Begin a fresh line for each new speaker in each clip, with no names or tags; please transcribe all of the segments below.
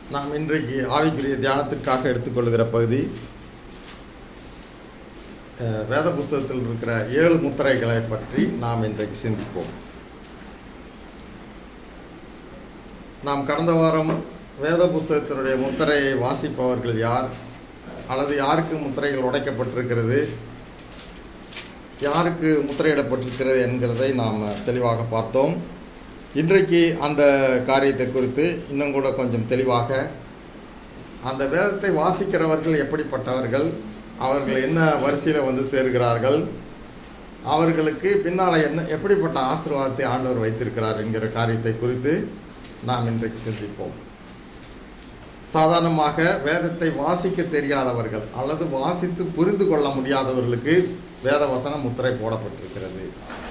நாம் இன்றைக்கு ஆவிக்குரிய தியானத்திற்காக எடுத்துக்கொள்கிற பகுதி அஹ், வேத புஸ்தகத்தில் இருக்கிற ஏழு முத்திரைகளை பற்றி நாம் இன்றைக்கு சிந்திப்போம் நாம் கடந்த வாரம் வேத புஸ்தகத்தினுடைய முத்திரையை வாசிப்பவர்கள் யார் அல்லது யாருக்கு முத்திரைகள் உடைக்கப்பட்டிருக்கிறது யாருக்கு முத்திரையிடப்பட்டிருக்கிறது என்கிறதை நாம் தெளிவாக பார்த்தோம் இன்றைக்கு அந்த காரியத்தை குறித்து இன்னும் கூட கொஞ்சம் தெளிவாக அந்த வேதத்தை வாசிக்கிறவர்கள் எப்படிப்பட்டவர்கள் அவர்கள் என்ன வரிசையில் வந்து சேர்கிறார்கள் அவர்களுக்கு பின்னால் என்ன எப்படிப்பட்ட ஆசீர்வாதத்தை ஆண்டவர் வைத்திருக்கிறார் என்கிற காரியத்தை குறித்து நாம் இன்றைக்கு சிந்திப்போம் சாதாரணமாக வேதத்தை வாசிக்க தெரியாதவர்கள் அல்லது வாசித்து புரிந்து கொள்ள முடியாதவர்களுக்கு வேத வசனம் முத்திரை போடப்பட்டிருக்கிறது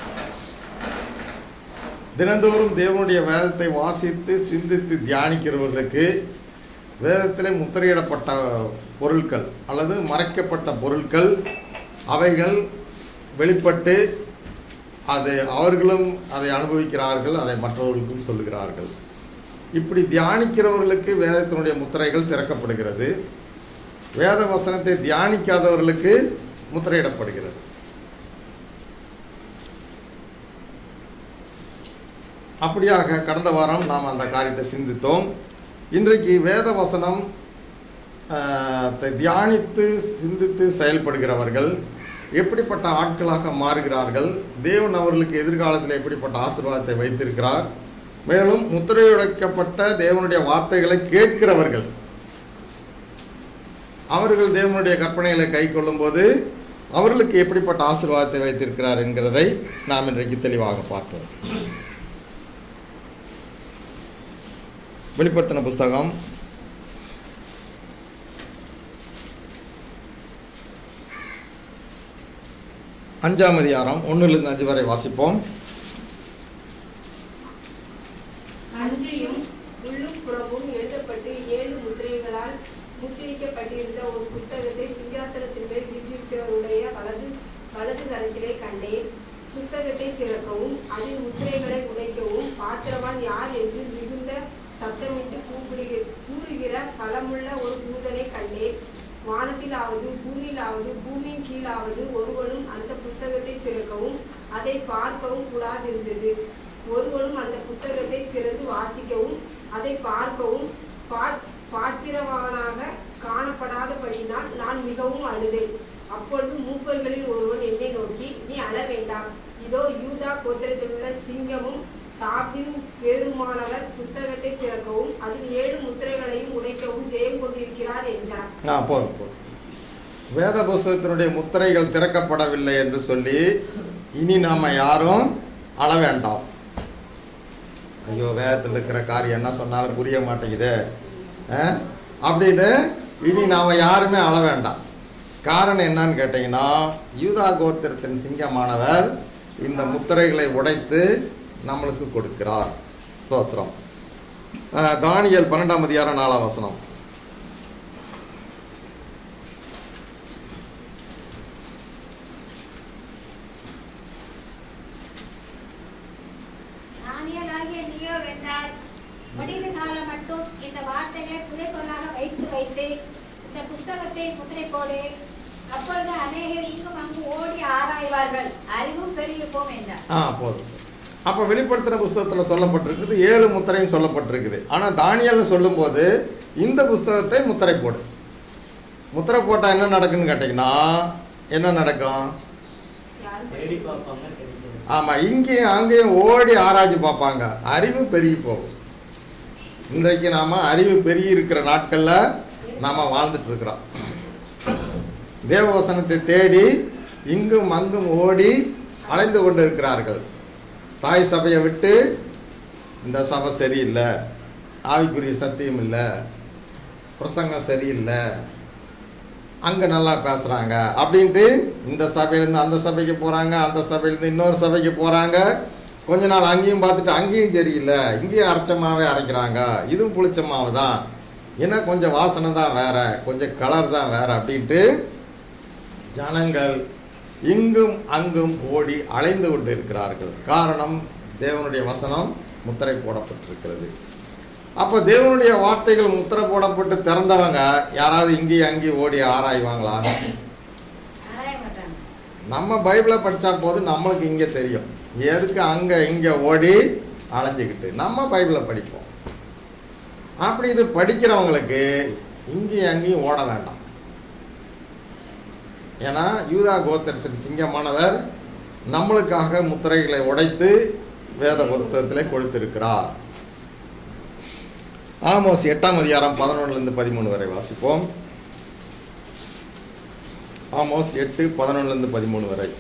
தினந்தோறும் தேவனுடைய வேதத்தை வாசித்து சிந்தித்து தியானிக்கிறவர்களுக்கு வேதத்திலே முத்திரையிடப்பட்ட பொருட்கள் அல்லது மறைக்கப்பட்ட பொருட்கள் அவைகள் வெளிப்பட்டு அதை அவர்களும் அதை அனுபவிக்கிறார்கள் அதை மற்றவர்களுக்கும் சொல்லுகிறார்கள் இப்படி தியானிக்கிறவர்களுக்கு வேதத்தினுடைய முத்திரைகள் திறக்கப்படுகிறது வேத வசனத்தை தியானிக்காதவர்களுக்கு முத்திரையிடப்படுகிறது அப்படியாக கடந்த வாரம் நாம் அந்த காரியத்தை சிந்தித்தோம் இன்றைக்கு வேத வசனம் ஆஹ், தை தியானித்து சிந்தித்து செயல்படுகிறவர்கள் எப்படிப்பட்ட ஆட்களாக மாறுகிறார்கள் தேவன் அவர்களுக்கு எதிர்காலத்தில் எப்படிப்பட்ட ஆசீர்வாதத்தை வைத்திருக்கிறார் மேலும் முத்திரையுடைக்கப்பட்ட தேவனுடைய வார்த்தைகளை கேட்கிறவர்கள் அவர்கள் தேவனுடைய கற்பனைகளை கை கொள்ளும்போது அவர்களுக்கு எப்படிப்பட்ட ஆசீர்வாதத்தை வைத்திருக்கிறார் என்கிறதை நாம் இன்றைக்கு தெளிவாக பார்ப்போம் வெளிப்படுத்தின புஸ்தகம் அஞ்சாம் அதிகாரம் ஒன்றிலிருந்து அஞ்சு வரை வாசிப்போம்
அன்றியும் உள்ளும் புறமும் எழுதப்பட்டு ஏழு முத்திரைகளால் முத்திரிக்கப்பட்டிருந்த ஒரு புஸ்தகத்தை சிங்காசனத்தின் மேல் வீற்றிருக்கிறவருடைய வலது வலது கரத்திலே கண்டேன் புஸ்தகத்தை திறக்கவும் அதில் முத்திரைகளை உடைக்கவும் பாத்திரவான் யார் என்று மிகுந்த சத்தமிட்டு கூப்பிடுகிற கூறுகிற பலமுள்ள ஒரு தூதனை கண்டேன் வானத்திலாவது பூமியிலாவது பூமியின் கீழாவது ஒருவனும் அந்த புஸ்தகத்தை திறக்கவும் அதை பார்க்கவும் கூடாதிருந்தது ஒருவனும் அந்த புஸ்தகத்தை திறந்து வாசிக்கவும் அதை பார்க்கவும் பார்- பாத்திரவானாக காணப்படாதபடினால் நான் மிகவும் அழுதேன் அப்பொழுது மூப்பர்களில் ஒருவன் என்னை நோக்கி நீ அழ வேண்டாம் இதோ யூதா கோத்திரத்திலுள்ள சிங்கமும் தாபின் பெருமானவர் புஸ்தகத்தை திறக்கவும் அதில் ஏழு முத்திரைகளையும் உடைக்கவும் ஜெயம் கொண்டிருக்கிறார் என்றார்
ஆ போதும் போதும் வேத புஸ்தகத்தினுடைய முத்திரைகள் திறக்கப்படவில்லை என்று சொல்லி இனி நாம் யாரும் அழ வேண்டாம் ஐயோ வேதத்தில் இருக்கிற காரியம் என்ன சொன்னாலும் புரிய மாட்டேங்குதே ஆ? அப்படின்னு இனி நாம் யாருமே அழ வேண்டாம் காரணம் என்னன்னு கேட்டிங்கன்னா யூதா கோத்திரத்தின் சிங்கமானவர் இந்த முத்திரைகளை உடைத்து நம்மளுக்கு கொடுக்கிறார் ஸ்தோத்திரம் ஆ, தானியேல் பன்னெண்டாம் அதிகாரம் நாலாம் வசனம்
தானியேலாகிய நீயோ வென்றாய் முடிவு காலம் மட்டும் இந்த வார்த்தைகளை புதைப்பொருளாக வைத்து வைத்து இந்த புஸ்தகத்தை முத்திரை போடு அப்பொழுது அநேகர் இங்கும் அங்கும் ஓடி ஆராய்வார்கள் அறிவும் பெருகி போம் என்றார்
ஆ போதும் அப்போ வெளிப்படுத்தின புஸ்தகத்தில் சொல்லப்பட்டிருக்குது ஏழு முத்திரையும் சொல்லப்பட்டிருக்குது ஆனால் தானியல்னு சொல்லும்போது இந்த புஸ்தகத்தை முத்திரை போடு முத்திரை போட்டால் என்ன நடக்குன்னு கேட்டிங்கன்னா என்ன நடக்கும்
யாரும்
தேடி பார்ப்பாங்க கிடைக்கிறது
ஆமாம் இங்கேயும் அங்கேயும் ஓடி ஆராய்ச்சி பார்ப்பாங்க அறிவு பெருகி போகும் இன்றைக்கு நாம் அறிவு பெருகி இருக்கிற நாட்களில் நாம் வாழ்ந்துட்டு இருக்கிறோம் தேவவசனத்தை தேடி இங்கும் அங்கும் ஓடி அலைந்து கொண்டு இருக்கிறார்கள் தாய் சபையை விட்டு இந்த சபை சரியில்லை ஆவிக்குரிய சத்தியம் இல்லை பிரசங்கம் சரியில்லை அங்கே நல்லா பேசுகிறாங்க அப்படின்ட்டு இந்த சபையிலேருந்து அந்த சபைக்கு போகிறாங்க அந்த சபையிலேருந்து இன்னொரு சபைக்கு போகிறாங்க கொஞ்ச நாள் அங்கேயும் பார்த்துட்டு அங்கேயும் சரியில்லை இங்கேயும் அரைச்ச மாவே அரைக்கிறாங்க இதுவும் புளிச்ச மாவு தான் ஏன்னா கொஞ்சம் வாசனை தான் வேற கொஞ்சம் கலர் தான் வேற அப்படின்ட்டு ஜனங்கள் இங்கும் அங்கும் ஓடி அலைந்து கொண்டு இருக்கிறார்கள் காரணம் தேவனுடைய வசனம் முத்திரை போடப்பட்டிருக்கிறது அப்போ தேவனுடைய வார்த்தைகள் முத்திரை போடப்பட்டு திறந்தவங்க யாராவது இங்கேயும் அங்கேயும் ஓடி ஆராய்வாங்களா
ஆராய மாட்டாங்க
நம்ம பைபிளை படித்தா போது நம்மளுக்கு இங்கே தெரியும் எதுக்கு அங்கே இங்கே ஓடி அலைஞ்சிக்கிட்டு நம்ம பைபிளை படிப்போம் அப்படின்னு படிக்கிறவங்களுக்கு இங்கேயும் அங்கேயும் ஓட வேண்டாம் ஏன்னா யூதா கோத்திரத்தின் சிங்கமானவர் நம்மளுக்காக முத்திரைகளை உடைத்து வேத புஸ்தகத்திலே கொடுத்திருக்கிறார் ஆமோஸ் எட்டாம் அதிகாரம் பதினொன்றுலேருந்து பதிமூணு வரை வாசிப்போம் ஆமோஸ் எட்டு பதினொன்றுலேருந்து பதிமூணு வரை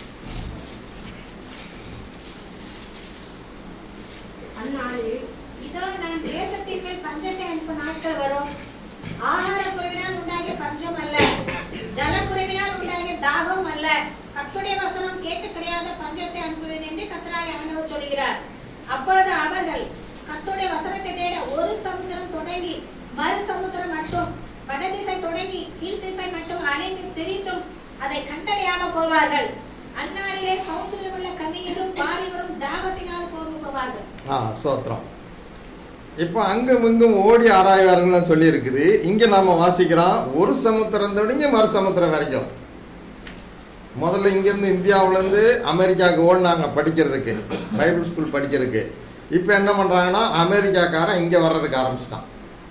அந்நாளில்
இதோ நான் தேசத்தின் மேல் பஞ்சத்தை அனுப்பும் நாட்கள் வரும் ஆகார குறைவினால் உண்டாகிய பஞ்சம் அல்ல ஜல குறைவினால் உண்டாகிய தாகம் அல்ல கர்த்தருடைய வசனம் கேட்க கிடையாத பஞ்சத்தை அனுப்புவேன் என்று கர்த்தராகிய ஆண்டவர் சொல்கிறார் அப்பொழுது அவர்கள் கர்த்தருடைய வசனத்தை தேட ஒரு சமுத்திரம் தொடங்கி மறு சமுத்திரம் மட்டும் வடதிசை தொடங்கி கீழ்த்திசை மட்டும் அனைத்து திரித்தும் அதை கண்டடையாம போவார்கள் அந்நாளிலே சௌந்தரியம் உள்ள கன்னியரும் பாலிவரும் தாகத்தினால் சோர்ந்து போவார்கள்
ஆ சோத்திரம் இப்போ அங்கும் இங்கும் ஓடி ஆராய்வார்கள்னு சொல்லியிருக்குது இங்கே நாம் வாசிக்கிறோம் ஒரு சமுத்திரம் தொடங்கி மறு சமுத்திரம் வரைக்கும் முதல்ல இங்கேருந்து இந்தியாவிலேருந்து அமெரிக்காவுக்கு ஓடினாங்க படிக்கிறதுக்கு பைபிள் ஸ்கூல் படிக்கிறதுக்கு இப்போ என்ன பண்ணுறாங்கன்னா அமெரிக்காக்காரன் இங்கே வர்றதுக்கு ஆரம்பிச்சிட்டான்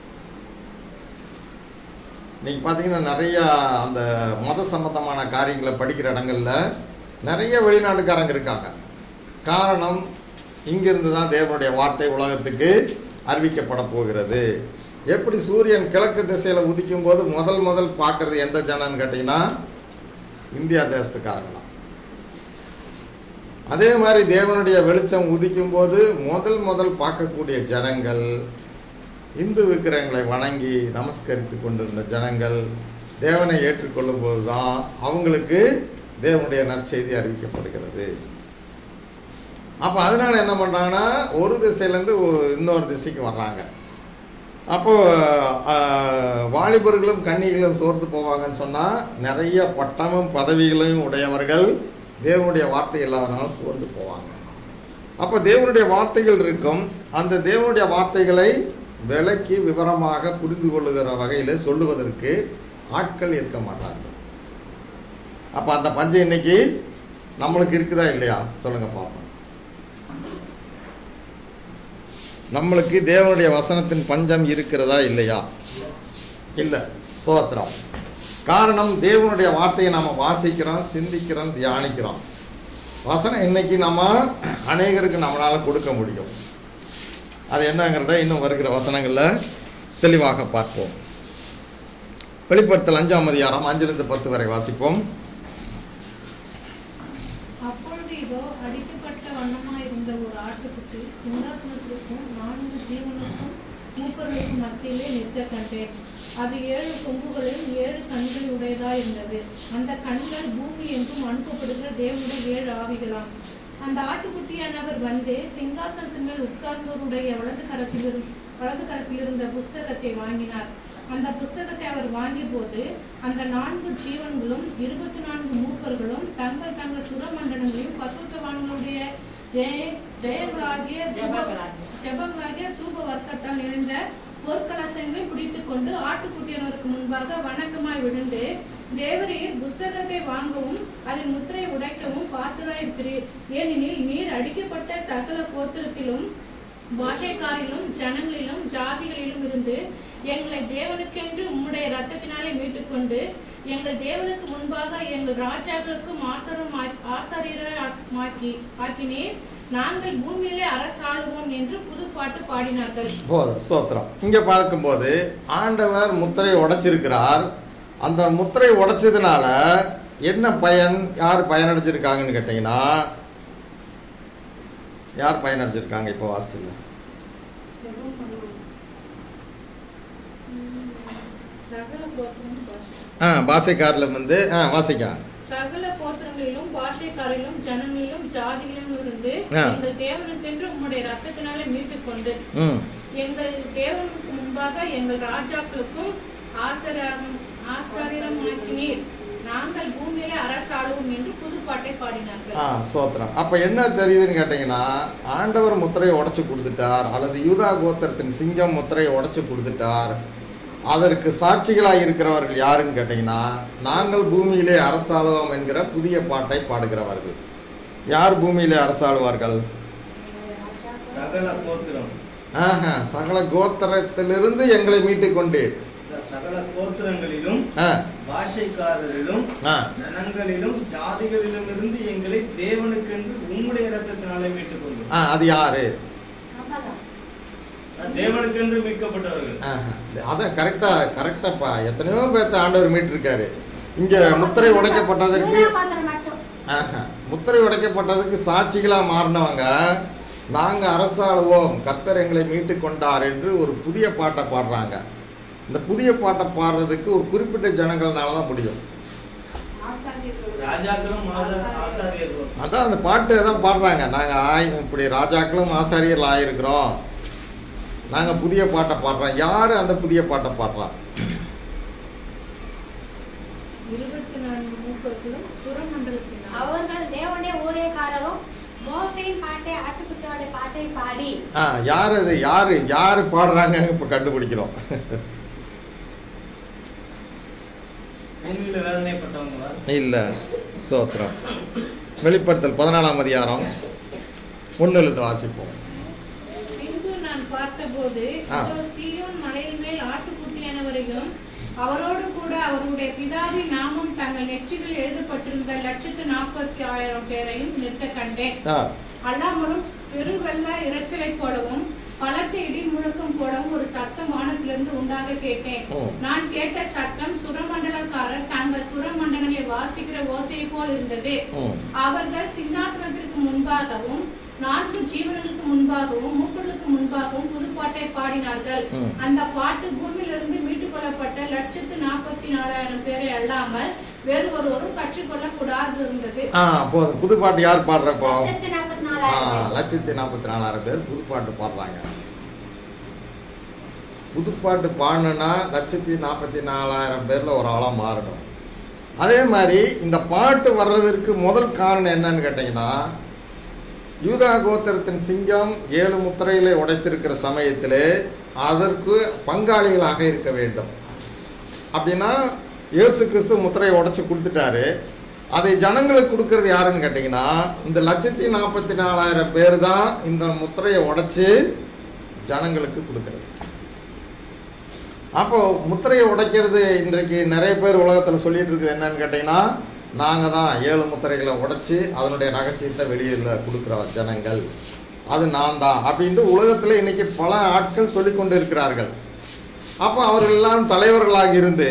நீங்கள் பார்த்தீங்கன்னா நிறையா அந்த மத சம்பந்தமான காரியங்களை படிக்கிற இடங்கள்ல நிறைய வெளிநாட்டுக்காரங்க இருக்காங்க காரணம் இங்கிருந்து தான் தேவனுடைய வார்த்தை உலகத்துக்கு அறிவிக்கப்பட போகிறது எப்படி சூரியன் கிழக்கு திசையில் உதிக்கும் போது முதல் முதல் பார்க்கறது எந்த ஜனம்னு கேட்டிங்கன்னா இந்தியா தேசத்துக்காரங்க தான் அதே மாதிரி தேவனுடைய வெளிச்சம் உதிக்கும் போது முதல் முதல் பார்க்கக்கூடிய ஜனங்கள் இந்து விக்கிரகங்களை வணங்கி நமஸ்கரித்து கொண்டிருந்த ஜனங்கள் தேவனை ஏற்றுக்கொள்ளும் போது தான் அவங்களுக்கு தேவனுடைய நற்செய்தி அறிவிக்கப்படுகிறது அப்போ அதனால என்ன பண்ணுறாங்கன்னா ஒரு திசையிலேருந்து ஒரு இன்னொரு திசைக்கு வர்றாங்க அப்போது வாலிபர்களும் கன்னிகளும் சோர்ந்து போவாங்கன்னு சொன்னால் நிறைய பட்டமும் பதவிகளையும் உடையவர்கள் தேவனுடைய வார்த்தை இல்லாதனால சோர்ந்து போவாங்க அப்போ தேவனுடைய வார்த்தைகள் இருக்கும் அந்த தேவனுடைய வார்த்தைகளை விளக்கி விவரமாக புரிந்து கொள்ளுகிற வகையில் சொல்லுவதற்கு ஆட்கள் இருக்க மாட்டார்கள் அப்போ அந்த பஞ்சம் இன்னைக்கு நம்மளுக்கு இருக்குதா இல்லையா சொல்லுங்க பார்ப்போம் நம்மளுக்கு தேவனுடைய வசனத்தின் பஞ்சம் இருக்கிறதா இல்லையா இல்லை சோத்திரம் காரணம் தேவனுடைய வார்த்தையை நாம் வாசிக்கிறோம் சிந்திக்கிறோம் தியானிக்கிறோம் வசனம் இன்னைக்கு நம்ம அநேகருக்கு நம்மளால் கொடுக்க முடியும் அது என்னங்கிறத இன்னும் வருகிற வசனங்களில் தெளிவாக பார்ப்போம் வெளிப்படுத்தல் அஞ்சாம் அதிகாரம் அஞ்சிலிருந்து பத்து வரை வாசிப்போம்
அப்பொழுது இதோ அடிக்கப்பட்ட வண்ணமாயிருந்த ஒரு ஆட்டுக்குட்டி சிங்காசனத்திற்கும் நான்கு ஜீவனுக்கும் மூப்பர்களுக்கும் மத்தியிலே நிற்க கண்டேன் அது ஏழு கொம்புகளும் ஏழு கண்கள் உடையதா இருந்தது அந்த கண்கள் பூமி எங்கும் அனுப்பப்படுகிற தேவனுடைய ஏழு ஆவிகளாம் அந்த ஆட்டுக்குட்டியானவர் வந்து சிங்காசனத்தின் மேல் உட்கார்ந்தோருடைய வலது கரத்தில் இரு- வலது கரத்தில் இருந்த புஸ்தகத்தை வாங்கினார் அந்த புஸ்தகத்தை அவர் வாங்கிய போது அந்த நான்கு ஜீவன்களும் இருபத்தி நான்கு மூப்பர்களும் தங்கள் தங்கள் சுரமண்டலங்களையும் பசுத்தவான்களுடைய ஜெய ஜெயங்களாகிய
ஜெபங்களாகிய.
ஜெபங்களாகிய தூப வர்க்கத்தால் நிறைந்த பொற்கலசங்களை பிடித்துக் கொண்டு ஆட்டுக்குட்டியினருக்கு முன்பாக வணக்கமாய் விழுந்து தேவரீர் புஸ்தகத்தை வாங்கவும் அதன் முத்திரை உடைக்கவும் பாத்திராயிருக்கிறீர் ஏனெனில் நீர் அடிக்கப்பட்ட சகல கோத்திரத்திலும் பாஷைக்காரிலும் ஜனங்களிலும் ஜாதிகளிலும் இருந்து எங்களை தேவனுக்கென்று உம்முடைய ரத்தத்தினாலே மீட்டுக்கொண்டு எங்கள் தேவனுக்கு முன்பாக எங்கள் ராஜாக்களுக்கும் ஆசரம் ஆசாரியராக்கி ஆக்கினீர் நாங்கள் பூமியிலே அரசாளுவோம் என்று புதுப்பாட்டு பாடினார்கள்
போதும் சோத்திரம் இங்கே பார்க்கும்போது ஆண்டவர் முத்திரையை உடைச்சிருக்கிறார் அந்த முத்திரை உடைச்சதுனால என்ன பயன் யார் பயனடைஞ்சிருக்காங்கன்னு கேட்டிங்கன்னா யார் பயனடைஞ்சிருக்காங்க இப்போ வாசிச்சுங்க
ஜெபம் பண்ணுவோம்
சகல கோத்திரமும் பாஷை
ஆ பாசைக்காரில் வந்து ஆ வாசிக்க
சகல கோத்திரங்களிலும் பாஷைக்காரிலும் ஜனங்களிலும் ஜாதிகளிலும் இருந்து
ஆ.
எங்கள் தேவனுக்கென்று உம்முடைய ரத்தத்தினாலே மீட்டுக்கொண்டு
ம்
எங்கள் தேவனுக்கு முன்பாக எங்கள் ராஜாக்களுக்கும் ஆசராகம் ஆசாரியமாக்கினீர் நாங்கள் பூமியிலே அரசாளுவோம் என்று புதுப்பாட்டை பாடினார்கள்
ஆ சோத்திரம் அப்போ என்ன தெரியுதுன்னு கேட்டிங்கன்னா ஆண்டவர் முத்திரையை உடைச்சு கொடுத்துட்டார் அல்லது யூதா கோத்திரத்தின் சிங்கம் முத்திரையை உடைச்சு கொடுத்துட்டார் அதற்கு சாட்சிகளாக இருக்கிறவர்கள் யாருன்னு கேட்டிங்கன்னா நாங்கள் பூமியிலே அரசாளுவோம் என்கிற புதிய பாட்டை பாடுகிறவர்கள் யார் பூமியிலே அரசாளுவார்கள்
சகல கோத்திரம்
ஆஹா சகல கோத்திரத்திலிருந்து எங்களை மீட்டு கொண்டு
இந்த சகல கோத்திரங்களிலும்
ஆ
பாஷைக்காரரிலும்
ஆ
ஜனங்களிலும் ஜாதிகளிலும் இருந்து எங்களை தேவனுக்கென்று உம்முடைய இரத்தத்தினாலே மீட்டுக் கொண்டு
ஆ அது யாரு
நம்மதான்.
தேவனுக்கென்று மீட்கப்பட்டவர்கள்
ஆஹா. அதான் கரெக்டாக கரெக்டாப்பா எத்தனையோ பேர்த்த ஆண்டவர் மீட்டிருக்காரு இங்கே முத்திரை உடைக்கப்பட்டதற்கு
யூதா கோத்திரம் மட்டும்
ஆஹா. முத்திரை உடைக்கப்பட்டதுக்கு சாட்சிகளாக மாறினவங்க நாங்கள் அரசாளுவோம் கர்த்தர் எங்களை மீட்டு கொண்டார் என்று ஒரு புதிய பாட்டை பாடுறாங்க இந்த புதிய பாட்டை பாடுறதுக்கு ஒரு குறிப்பிட்ட ஜனங்கள்னால தான் முடியும்
ஆசாரியர்கள்
ராஜாக்களும் ஆசா- ஆசாரியர்களும்
அதான் அந்த பாட்டு தான் பாடுறாங்க நாங்கள் ஆய் இப்படி ராஜாக்களும் ஆசாரியர்கள் ஆயிருக்கிறோம் நாங்கள் புதிய பாட்டை பாடுறோம் யார் அந்த புதிய பாட்டை பாடுறான்
இருபத்தி நான்கு மூப்பர்களும் சுரமண்டலத்தினர்
அவர்கள் தேவனுடைய ஊழியக்காரரும் மோசையின் பாட்டை ஆட்டுக்குட்டியோட பாட்டை பாடி
ஆ யார் அது யார் யார் பாடுறாங்க இப்போ கண்டுபிடிக்கிறோம்
பூமியில வேதனைப்பட்டவங்களா
இல்லை சோத்திரம் வெளிப்படுத்தல் பதினாலாம் அதிகாரம் ஒன்றுலேருந்து வாசிப்போம்
பின்பு நான் பார்த்தபோது
ஆ.
இதோ சீயோன் மலையின் மேல் ஆட்டுக்குட்டியானவரையும் அவரோடு கூட அவருடைய பிதாவின் நாமம் தங்கள் நெற்றியில் எழுதப்பட்டிருந்த லட்சத்து நாற்பத்தி ஆயிரம் பேரையும் நிற்க கண்டேன்
ஆ
அல்லாமலும் பெருவெள்ள இரைச்சலைப் போலவும் பலத்த இடி முழக்கம் போலவும் ஒரு சத்தம் வானத்திலிருந்து உண்டாக கேட்டேன்
ஓ.
நான் கேட்ட சத்தம் சுரமண்டலக்காரர் தங்கள் சுரமண்டலங்களை வாசிக்கிற ஓசையை போல் இருந்தது
ம்
அவர்கள் சிங்காசனத்திற்கு முன்பாகவும் நான்கு ஜீவன்களுக்கு முன்பாகவும் மூப்பர்களுக்கு முன்பாகவும் புதுப்பாட்டை பாடினார்கள்
ம்.
அந்த பாட்டு பூமியிலிருந்து மீட்டுக் கொள்ளப்பட்ட லட்சத்து நாற்பத்தி நாலாயிரம் பேரை அல்லாமல் வேறு ஒருவரும் கற்றுக்கொள்ள கூடாது இருந்தது
ஆ போதும் புது பாட்டு யார் பாடுறப்போ
லட்சத்து நாற்பத்தி
ஆ
நாலாயிரம் பேர்.
லட்சத்தி நாற்பத்தி நாலாயிரம் பேர் புது பாட்டு பாடுறாங்க புதுப்பாட்டு பாடணுன்னா லட்சத்தி நாற்பத்தி நாலாயிரம் பேரில் ஒரு ஆளாக மாறணும் அதே மாதிரி இந்த பாட்டு வர்றதற்கு முதல் காரணம் என்னன்னு கேட்டிங்கன்னா யூதா கோத்திரத்தின் சிங்கம் ஏழு முத்திரைகளை உடைத்திருக்கிற சமயத்திலே அதற்கு பங்காளிகளாக இருக்க வேண்டும் அப்படின்னா இயேசு கிறிஸ்து முத்திரையை உடைச்சு கொடுத்துட்டாரு அதை ஜனங்களுக்கு கொடுக்கறது யாருன்னு கேட்டிங்கன்னா இந்த லட்சத்தி நாற்பத்தி நாலாயிரம் பேர் தான் இந்த முத்திரையை உடைச்சு ஜனங்களுக்கு கொடுக்கறது அப்போ முத்திரையை உடைக்கிறது இன்றைக்கு நிறைய பேர் உலகத்தில் சொல்லிட்டு இருக்குது என்னன்னு கேட்டிங்கன்னா நாங்கள் தான் ஏழு முத்திரைகளை உடைச்சி அதனுடைய ரகசியத்தை வெளியில் கொடுக்குற ஜனங்கள் அது நான் தான் அப்படின்ட்டு உலகத்தில் இன்னைக்கு பல ஆட்கள் சொல்லி கொண்டு இருக்கிறார்கள் அப்போ அவர்கள் எல்லாம் தலைவர்களாக இருந்து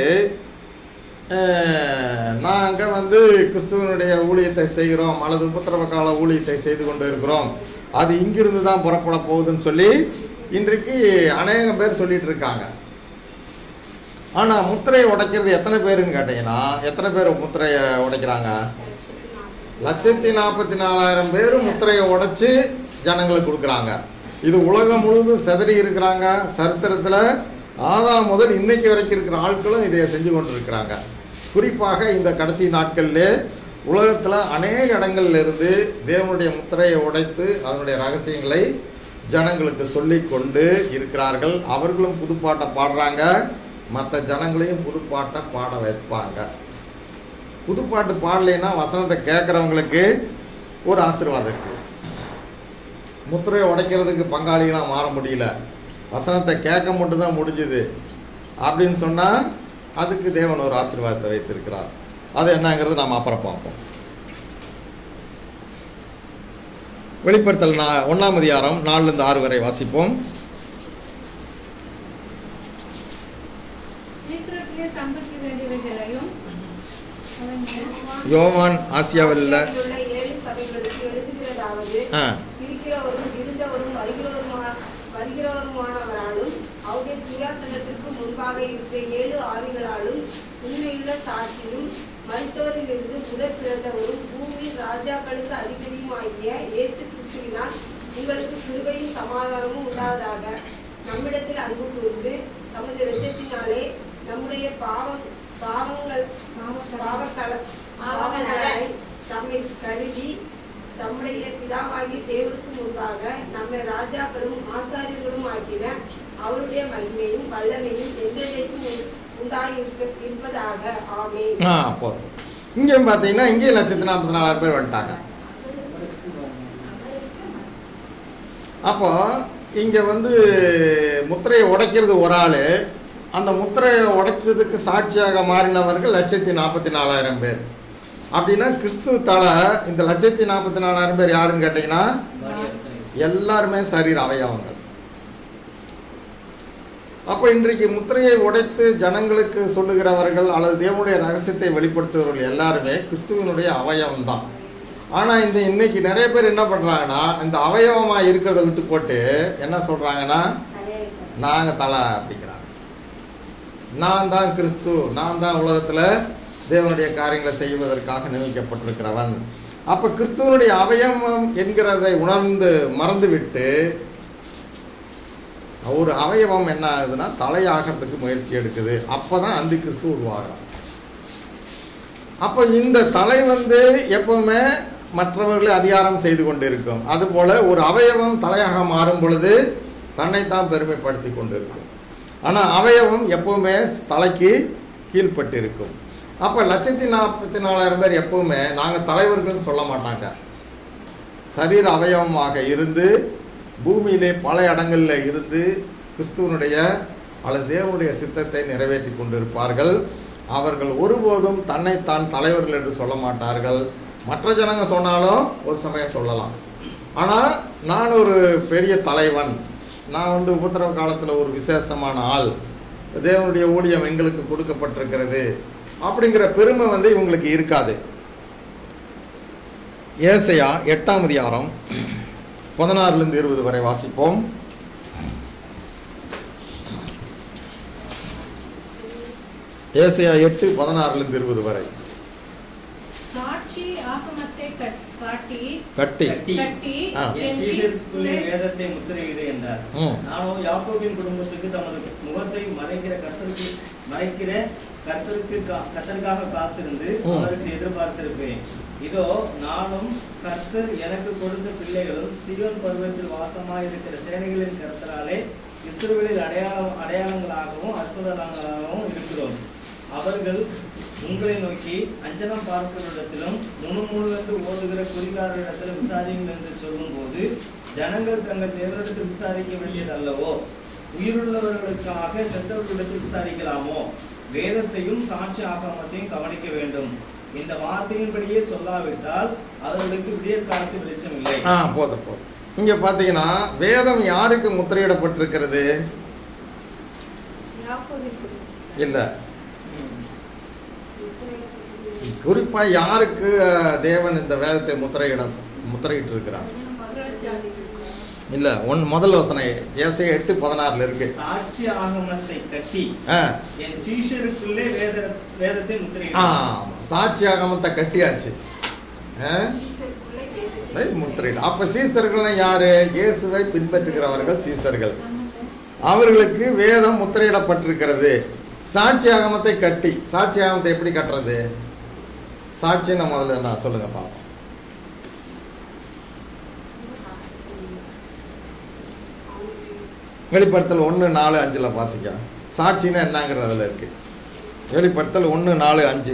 நாங்கள் வந்து கிறிஸ்துவனுடைய ஊழியத்தை செய்கிறோம் அல்லது உபத்திரவ கால ஊழியத்தை செய்து கொண்டு இருக்கிறோம் அது இங்கிருந்து தான் புறப்பட போகுதுன்னு சொல்லி இன்றைக்கு அநேக பேர் சொல்லிட்டு இருக்காங்க ஆனால் முத்திரையை உடைக்கிறது எத்தனை பேருன்னு கேட்டிங்கன்னா எத்தனை பேர் முத்திரையை உடைக்கிறாங்க லட்சத்தி நாற்பத்தி நாலாயிரம் பேர் முத்திரையை உடைச்சு ஜனங்களுக்கு கொடுக்குறாங்க இது உலகம் முழுவதும் சிதறி இருக்கிறாங்க சரித்திரத்தில் ஆதாம் முதல் இன்னைக்கு வரைக்கும் இருக்கிற ஆட்களும் இதை செஞ்சு கொண்டு இருக்கிறாங்க குறிப்பாக இந்த கடைசி நாட்களிலே உலகத்தில் அநேக இடங்கள்ல இருந்து தேவனுடைய முத்திரையை உடைத்து அதனுடைய ரகசியங்களை ஜனங்களுக்கு சொல்லி கொண்டு இருக்கிறார்கள் அவர்களும் புதுப்பாட்டை பாடுறாங்க மற்ற ஜனங்களையும் புதுப்பாட்டை பாட வைப்பாங்க புதுப்பாட்டு பாடலைன்னா வசனத்தை கேட்குறவங்களுக்கு ஒரு ஆசீர்வாதம் இருக்குது முத்திரையை உடைக்கிறதுக்கு பங்காளிகளாக மாற முடியல வசனத்தை கேட்க மட்டும்தான் முடிஞ்சுது அப்படின்னு சொன்னால் அதுக்கு தேவன் ஒரு ஆசீர்வாதத்தை வைத்திருக்கிறார் அது என்னங்கிறது நாம் அப்புறம் பார்ப்போம் வெளிப்படுத்தல் நான் ஒன்றாம் அதிகாரம் நாலுலேருந்து ஆறு வரை வாசிப்போம்
சீக்கிரத்திலே சம்பவிக்க வேண்டியவைகளையும் அவன்
யோவான் ஆசியாவில் உள்ள
உள்ள ஏழு சபைகளுக்கு எழுதுகிறதாவது
ஆ
இருக்கிறவரும் இருந்தவரும் வருகிறவருமா வருகிறவருமானவராலும் அவருடைய சிங்காசனத்திற்கு முன்பாக இருக்கிற ஏழு ஆவிகளாலும் உண்மையுள்ள சாட்சியும் மருத்துவரிலிருந்து முதற் பிறந்தவரும் பூமியின் ராஜாக்களுக்கு அதிபதியுமாகிய இயேசு கிறிஸ்துவினால் உங்களுக்கு கிருபையும் சமாதானமும் உண்டாவதாக நம்மிடத்தில் அன்பு கூர்ந்து தமது இரத்தத்தினாலே நம்முடைய பாவம் பாவங்கள் பாவ பிதாவாகிய தேவனுக்கு முன்பாக நம்மை ராஜாக்களும் ஆசாரியர்களும் ஆக்கின அவருடைய மகிமையும் வல்லமையும் என்றென்றைக்கும் உண்டு- உண்டாயிருக்க இருப்பதாக ஆமென்
ஆ போதும் இங்கேயும் பார்த்தீங்கன்னா இங்கேயும் லட்சத்தி நாற்பத்தி நாலாயிரம் பேர் வந்துட்டாங்க அப்போ இங்கே வந்து முத்திரையை உடைக்கிறது ஒரு ஆள் அந்த முத்திரையை உடைச்சதுக்கு சாட்சியாக மாறினவர்கள் லட்சத்தி நாற்பத்தி நாலாயிரம் பேர் அப்படின்னா கிறிஸ்துவ தலை இந்த லட்சத்தி நாற்பத்தி நாலாயிரம் பேர் யாருன்னு கேட்டிங்கன்னா எல்லாருமே சரீர அவயவங்கள் அப்போ இன்றைக்கு முத்திரையை உடைத்து ஜனங்களுக்கு சொல்லுகிறவர்கள் அல்லது தேவனுடைய ரகசியத்தை வெளிப்படுத்துகிறவர்கள் எல்லாருமே கிறிஸ்துவனுடைய அவயவம் தான் ஆனால் இந்த இன்னைக்கு நிறைய பேர் என்ன பண்ணுறாங்கன்னா இந்த அவயவமாக இருக்கிறத விட்டு போட்டு என்ன சொல்கிறாங்கன்னா நாங்கள் தலை அப்படிங்கிறாங்க நான் தான் கிறிஸ்து நான் தான் உலகத்தில் தேவனுடைய காரியங்களை செய்வதற்காக நியமிக்கப்பட்டிருக்கிறவன் அப்போ கிறிஸ்துவனுடைய அவயவம் என்கிறதை உணர்ந்து மறந்துவிட்டு ஒரு அவயவம் என்ன ஆகுதுன்னா தலையாகிறதுக்கு முயற்சி எடுக்குது அப்போ தான் அந்தி கிறிஸ்து உருவாகிறான் அப்போ இந்த தலை வந்து எப்பவுமே மற்றவர்களை அதிகாரம் செய்து கொண்டு இருக்கும் அதுபோல் ஒரு அவயவம் தலையாக மாறும் பொழுது தன்னைத்தான் பெருமைப்படுத்தி கொண்டு இருக்கும் ஆனால் அவயவம் எப்பவுமே தலைக்கு கீழ்ப்பட்டு இருக்கும் அப்போ லட்சத்தி நாற்பத்தி நாலாயிரம் பேர் எப்பவுமே நாங்கள் தலைவர்கள்னு சொல்ல மாட்டாங்க சரீர அவயவமாக இருந்து பூமியிலே பல இடங்களில் இருந்து கிறிஸ்துவனுடைய அல்லது தேவனுடைய சித்தத்தை நிறைவேற்றி கொண்டிருப்பார்கள் அவர்கள் ஒருபோதும் தன்னைத்தான் தலைவர்கள் என்று சொல்ல மாட்டார்கள் மற்ற ஜனங்க சொன்னாலும் ஒரு சமயம் சொல்லலாம் ஆனால் நான் ஒரு பெரிய தலைவன் நான் வந்து உபத்திரவ காலத்தில் ஒரு விசேஷமான ஆள் தேவனுடைய ஊழியம் எங்களுக்கு கொடுக்கப்பட்டிருக்கிறது அப்படிங்கிற பெருமை வந்து இவங்களுக்கு இருக்காது ஏசையா எட்டாம் அதிகாரம் பதினாறுலேருந்து இருபது வரை வாசிப்போம் ஏசையா எட்டு பதினாறுலேருந்து இருபது வரை
சாட்சி ஆகமத்தை கட்- காட்டி
கட்டி
கட்டி.
கட்டி
ஆ.
என்
என்
சீஷருக்குள்ளே
சீஷருக்குள்ளே
வேதத்தை முத்திரையிடு என்றார்
ம்
நானோ யாக்கோபின் குடும்பத்துக்கு தமது முகத்தை மறைக்கிற கர்த்தருக்கு மறைக்கிற கர்த்தருக்கு கா- கர்த்தருக்காக காத்திருந்து
ம்.
அவருக்கு எதிர்பார்த்திருப்பேன் இதோ நானும் கர்த்தர் எனக்கு கொடுத்த பிள்ளைகளும் சியோன் பருவத்தில் வாசமாயிருக்கிற சேனைகளின் கர்த்தராலே இஸ்ரவேலில் அடையாளம் அடையாளங்களாகவும் அற்புதங்களாகவும் இருக்கிறோம் அவர்கள் உங்களை நோக்கி அஞ்சனம் பார்க்கிறவரிடத்திலும் முணுமுணுவென்று ஓதுகிற குறிகாரரிடத்திலும் விசாரியுங்கள் என்று சொல்லும்போது ஜனங்கள் தங்கள் தேவனிடத்தில் விசாரிக்க வேண்டியது அல்லவோ உயிருள்ளவர்களுக்காக செத்தவர்களிடத்தில் விசாரிக்கலாமோ வேதத்தையும் சாட்சி ஆகமத்தையும் கவனிக்க வேண்டும் இந்த வார்த்தையின்படியே சொல்லாவிட்டால் அவர்களுக்கு விடியற் காலத்து வெளிச்சம் இல்லை
ஆ போதும் போதும் இங்கே பார்த்தீங்கன்னா வேதம் யாருக்கு முத்திரையிடப்பட்டிருக்கிறது
யாக்கோபிற்கு
இல்லை
ம்.
குறிப்பாக யாருக்கு அஹ், தேவன் இந்த வேதத்தை முத்திரையிட முத்திரையிட்டு இருக்கிறார் இல்லை ஒன் முதல் வசனை ஏசை எட்டு பதினாறுல இருக்கு
சாட்சி ஆகமத்தை கட்டி
ஆ
என் சீஷருக்குள்ளே வேத வேதத்தை
ஆ
முத்திரையிடு
ஆமாம். சாட்சி ஆகமத்தை கட்டியாச்சு ஆ
சீஷருக்குள்ளே வேதத்தை
அதை முத்திரையிட அப்போ சீசர்கள்னா யாரு இயேசுவை பின்பற்றுகிறவர்கள் சீசர்கள் அவர்களுக்கு வேதம் முத்திரையிடப்பட்டிருக்கிறது சாட்சி ஆகமத்தை கட்டி சாட்சி ஆகமத்தை எப்படி கட்டுறது சாட்சின்னு முதல்ல நான் சொல்லுங்க பார்ப்போம் வெளிப்படுத்தல் ஒன்று நாலு அஞ்சில் வாசிக்க சாட்சின்னா என்னங்கிறது அதில் இருக்கு வெளிப்படுத்தல் ஒன்று நாலு அஞ்சு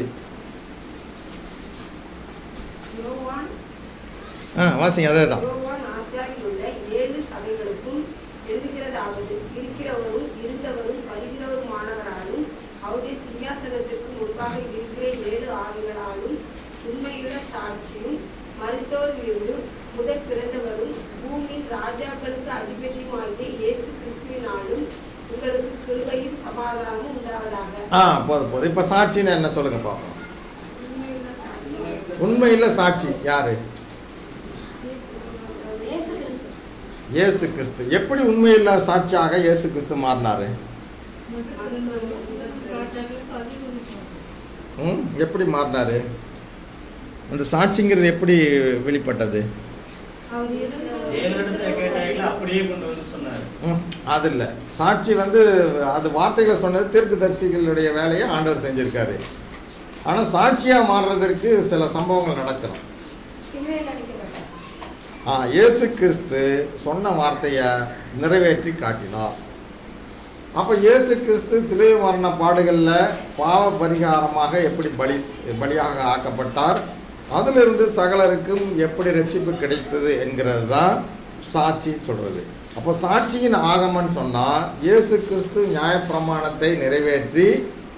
யோவான்
ஆ வாசிங்க அதே தான்
யோவான் ஆசியாவில் உள்ள ஏழு சபைகளுக்கும் எழுதுகிறதாவது இருக்கிறவரும் இருந்தவரும் வருகிறவருமானவராலும் அவருடைய சிங்காசனத்திற்கு முன்பாக இருக்கிற ஏழு ஆவிகளாலும் உண்மையுள்ள சாட்சியும் மருத்துவரிலிருந்து முதல் பிறந்தவரும் பூமியின் ராஜாக்களுக்கு அதிபதியுமாகிய இயேசு கிறிஸ்துவினாலும் உங்களுக்கு கிருபையும் சமாதானமும் உண்டாவதாக
ஆ போதும் போதும் இப்போ சாட்சின்னு என்ன சொல்லுங்க பார்ப்போம்
உண்மையுள்ள சாட்சி
உண்மையில் சாட்சி யாரு
இயேசு கிறிஸ்து
இயேசு கிறிஸ்து எப்படி உண்மையில்லா சாட்சியாக இயேசு கிறிஸ்து மாறினாரு
ராஜாக்களுக்கு அதிபதியும்
ம் எப்படி மாறினாரு அந்த சாட்சிங்கிறது எப்படி வெளிப்பட்டது
அவர் இருந்த
தேவனிடத்துல கேட்டாங்களா அப்படியே கொண்டு வந்து சொன்னார்
ம் அது இல்லை சாட்சி வந்து அது வார்த்தைகளை சொன்னது தீர்க்கதரிசிகளுடைய வேலையை ஆண்டவர் செஞ்சிருக்காரு ஆனால் சாட்சியாக மாறுறதற்கு சில சம்பவங்கள் நடக்கணும்
சிலுவையில் அடிக்கப்பட்டார்
ஆ, இயேசு கிறிஸ்து சொன்ன வார்த்தையை நிறைவேற்றி காட்டினார் அப்போ இயேசு கிறிஸ்து சிலுவை மரண பாடுகளில் பாவ பரிகாரமாக எப்படி பலி பலியாக ஆக்கப்பட்டார் அதிலிருந்து சகலருக்கும் எப்படி ரட்சிப்பு கிடைத்தது என்கிறது தான் சாட்சி சொல்கிறது அப்போ சாட்சியின் ஆகமன்னு சொன்னால் இயேசு கிறிஸ்து நியாயப்பிரமாணத்தை நிறைவேற்றி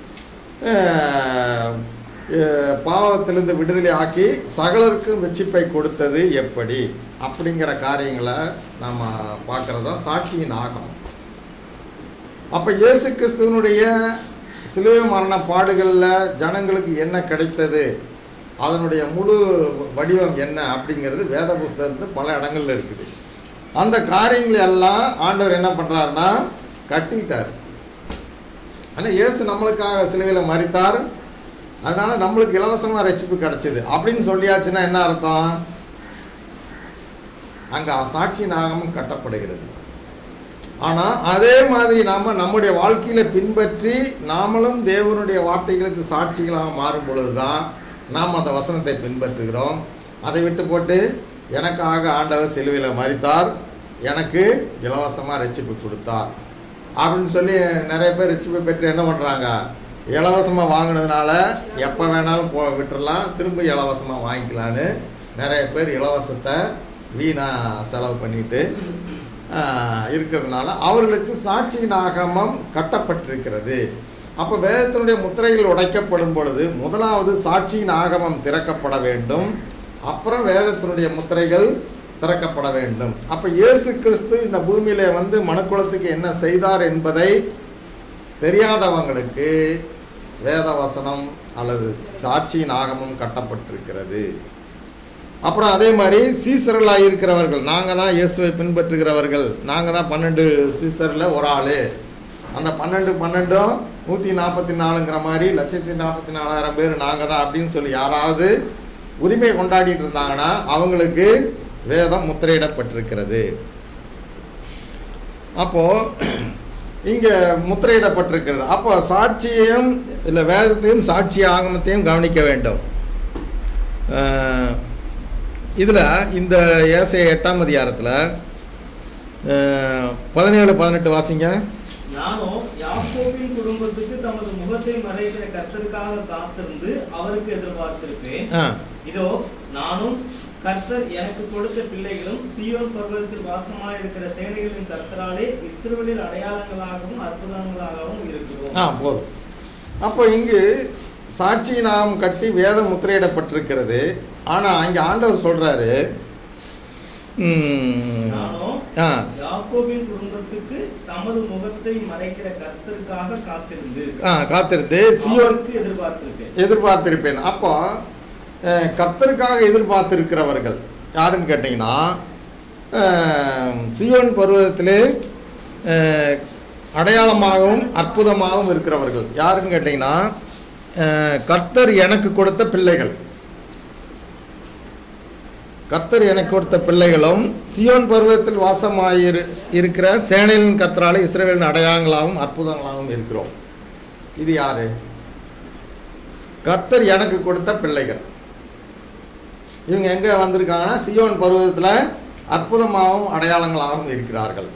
அஹ், அஹ், பாவத்திலிருந்து விடுதலை ஆக்கி சகலருக்கும் ரட்சிப்பை கொடுத்தது எப்படி அப்படிங்கிற காரியங்களை நம்ம பார்க்குறது தான் சாட்சியின் ஆகமம் அப்போ இயேசு கிறிஸ்துவனுடைய சிலுவை மரண பாடுகளில் ஜனங்களுக்கு என்ன கிடைத்தது அதனுடைய முழு வடிவம் என்ன அப்படிங்கிறது வேத புஸ்தகத்தில் பல இடங்கள்ல இருக்குது அந்த காரியங்களை எல்லாம் ஆண்டவர் என்ன பண்ணுறாருன்னா கட்டிட்டார் ஆனால் இயேசு நம்மளுக்காக சிலுவையில் மறித்தார் அதனால நம்மளுக்கு இலவசமாக ரட்சிப்பு கிடைச்சிது அப்படின்னு சொல்லியாச்சுன்னா என்ன அர்த்தம் அங்கே சாட்சி நாகமும் கட்டப்படுகிறது ஆனால் அதே மாதிரி நாம் நம்முடைய வாழ்க்கையில் பின்பற்றி நாமளும் தேவனுடைய வார்த்தைகளுக்கு சாட்சிகளாக மாறும் பொழுது தான் நாம் அந்த வசனத்தை பின்பற்றுகிறோம் அதை விட்டு போட்டு எனக்காக ஆண்டவர் சிலுவையில் மறித்தார் எனக்கு இலவசமாக ரட்சிப்பு கொடுத்தார் அப்படின்னு சொல்லி நிறைய பேர் ரட்சிப்பு பெற்று என்ன பண்ணுறாங்க இலவசமாக வாங்கினதுனால எப்போ வேணாலும் போ விட்டுறலாம் திரும்ப இலவசமாக வாங்கிக்கலான்னு நிறைய பேர் இலவசத்தை வீணாக செலவு பண்ணிட்டு ஆஹ், இருக்கிறதுனால அவர்களுக்கு சாட்சியின் ஆகமம் கட்டப்பட்டிருக்கிறது அப்போ வேதத்தினுடைய முத்திரைகள் உடைக்கப்படும் பொழுது முதலாவது சாட்சியின் ஆகமம் திறக்கப்பட வேண்டும் அப்புறம் வேதத்தினுடைய முத்திரைகள் திறக்கப்பட வேண்டும் அப்போ இயேசு கிறிஸ்து இந்த பூமியிலே வந்து மனுக்குலத்துக்கு என்ன செய்தார் என்பதை தெரியாதவங்களுக்கு வேத வசனம் அல்லது சாட்சியின் ஆகமம் கட்டப்பட்டிருக்கிறது அப்புறம் அதே மாதிரி சீசர்களாக இருக்கிறவர்கள் நாங்கள் தான் இயேசுவை பின்பற்றுகிறவர்கள் நாங்கள் தான் பன்னெண்டு சீசரில் ஒரு ஆள் அந்த பன்னெண்டு பன்னெண்டும் நூற்றி நாற்பத்தி நாலுங்கிற மாதிரி லட்சத்தி நாற்பத்தி நாலாயிரம் பேர் நாங்கள் தான் அப்படின்னு சொல்லி யாராவது உரிமை கொண்டாடிட்டு இருந்தாங்கன்னா அவங்களுக்கு வேதம் முத்திரையிடப்பட்டிருக்கிறது அப்போது இங்கே முத்திரையிடப்பட்டிருக்கிறது அப்போ சாட்சியையும் இல்லை வேதத்தையும் சாட்சி ஆகமத்தையும் கவனிக்க வேண்டும் இதில் இந்த ஏசை எட்டாம் அதிகாரத்தில் பதினேழு பதினெட்டு வாசிங்க
நானோ யாக்கோபின் குடும்பத்துக்கு தமது முகத்தை மறைக்கிற கர்த்தருக்காக காத்திருந்து அவருக்கு எதிர்பார்த்திருப்பேன்
ஆ
இதோ நானும் கர்த்தர் எனக்கு கொடுத்த பிள்ளைகளும் சீயோன் பர்வதத்தில் வாசமாயிருக்கிற சேனைகளின் கர்த்தராலே இஸ்ரவேலில் அடையாளங்களாகவும் அற்புதங்களாகவும் இருக்கிறோம்
ஆ போதும் அப்போ இங்கு சாட்சி நாம் கட்டி வேதம் முத்திரையிடப்பட்டிருக்கிறது ஆனால் இங்கே ஆண்டவர் சொல்கிறாரு
நானோ
ஆ
யாக்கோபின் குடும்பத்துக்கு தமது முகத்தை மறைக்கிற கர்த்தருக்காக காத்திருந்து
ஆ காத்திருந்து சியோன்
அவருக்கு எதிர்பார்த்திருப்பேன்
எதிர்பார்த்திருப்பேன் அப்போ அஹ், கர்த்தருக்காக எதிர்பார்த்திருக்கிறவர்கள் யாருன்னு கேட்டிங்கன்னா அஹ், சியோன் பருவத்திலே அஹ், அடையாளமாகவும் அற்புதமாகவும் இருக்கிறவர்கள் யாருன்னு கேட்டிங்கன்னா அஹ், கர்த்தர் எனக்கு கொடுத்த பிள்ளைகள் கர்த்தர் எனக்கு கொடுத்த பிள்ளைகளும் சியோன் பருவத்தில் வாசமாயிரு இருக்கிற சேனையின் கர்த்தராலே இஸ்ரவேலின் அடையாளங்களாகவும் அற்புதங்களாகவும் இருக்கிறோம் இது யாரு கர்த்தர் எனக்கு கொடுத்த பிள்ளைகள் இவங்க எங்கே வந்திருக்காங்கன்னா சியோன் பருவத்தில் அற்புதமாகவும் அடையாளங்களாகவும் இருக்கிறார்கள்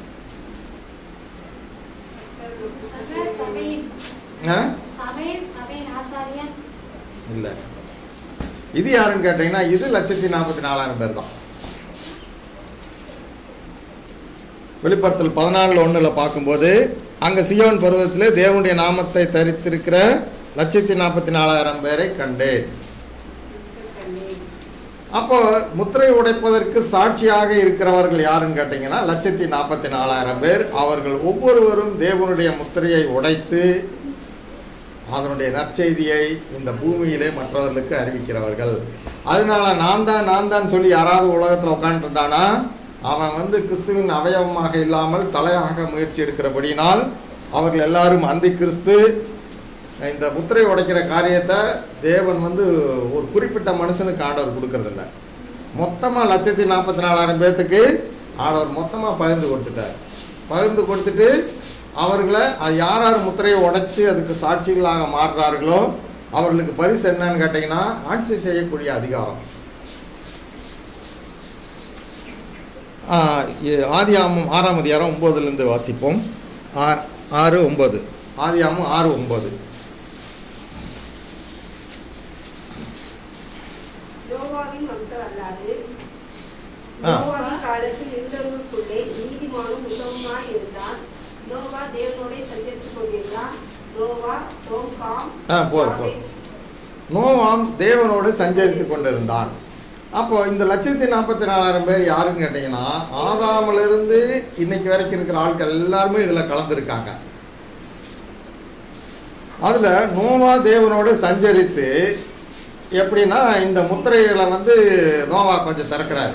சகல சபையின்
ஆ?
சபையின் சபையின் ஆசாரியன்
இல்லை இது யாருன்னு கேட்டிங்கன்னா இது லட்சத்தி நாற்பத்தி நாலாயிரம் பேர் தான் வெளிப்படுத்தல் பதினாலில் ஒன்றில் பார்க்கும்போது அங்கே சியோன் பருவத்திலே தேவனுடைய நாமத்தை தரித்திருக்கிற லட்சத்தி நாற்பத்தி நாலாயிரம் பேரை கண்டேன் அப்போ முத்திரை உடைப்பதற்கு சாட்சியாக இருக்கிறவர்கள் யாருன்னு கேட்டிங்கன்னா லட்சத்தி நாற்பத்தி நாலாயிரம் பேர் அவர்கள் ஒவ்வொருவரும் தேவனுடைய முத்திரையை உடைத்து அதனுடைய நற்செய்தியை இந்த பூமியிலே மற்றவர்களுக்கு அறிவிக்கிறவர்கள் அதனால நான் தான் நான் தான் சொல்லி யாராவது உலகத்தில் உட்காந்துருந்தானா அவன் வந்து கிறிஸ்துவின் அவயவமாக இல்லாமல் தலையாக முயற்சி எடுக்கிறபடினால் அவர்கள் எல்லாரும் அந்தி கிறிஸ்து இந்த முத்திரை உடைக்கிற காரியத்தை தேவன் வந்து ஒரு குறிப்பிட்ட மனுஷனுக்கு ஆண்டவர் கொடுக்கறதில்ல மொத்தமாக லட்சத்தி நாற்பத்தி நாலாயிரம் பேர்த்துக்கு ஆண்டவர் மொத்தமாக பகிர்ந்து கொடுத்துட்டார் பகிர்ந்து கொடுத்துட்டு அவர்களை அது யார் யார் முத்திரையை உடைச்சி அதுக்கு சாட்சிகளாக மாறுறார்களோ அவர்களுக்கு பரிசு என்னன்னு கேட்டிங்கன்னா ஆட்சி செய்யக்கூடிய அதிகாரம் ஆ, இ- ஆதியாமம் ஆறாம் அதிகாரம் ஒம்போதுலேருந்து வாசிப்போம் ஆ- ஆறு ஒம்பது ஆதியாமம் ஆறு ஒம்பது
யோவாவின் வம்சம் அல்லாது
ஆ.
யோவாவின் காலத்தில் இருந்தவர்களுக்குள்ளே நீதிமானும் உத்தமமாய் இருந்தான் யோவா தேவனோடே சஞ்சரித்துக் கொண்டிருந்தான் யோவா சோம்காம்
ஆ போதும் போதும் நோவாம் தேவனோடு சஞ்சரித்து கொண்டிருந்தான் அப்போ இந்த லட்சத்தி நாற்பத்தி நாலாயிரம் பேர் யாருன்னு கேட்டிங்கன்னா ஆதாமிலிருந்து இன்னைக்கு வரைக்கும் இருக்கிற ஆட்கள் எல்லாருமே இதில் கலந்துருக்காங்க அதில் நோவா தேவனோடு சஞ்சரித்து எப்படின்னா இந்த முத்திரைகளை வந்து நோவா கொஞ்சம் திறக்கிறாரு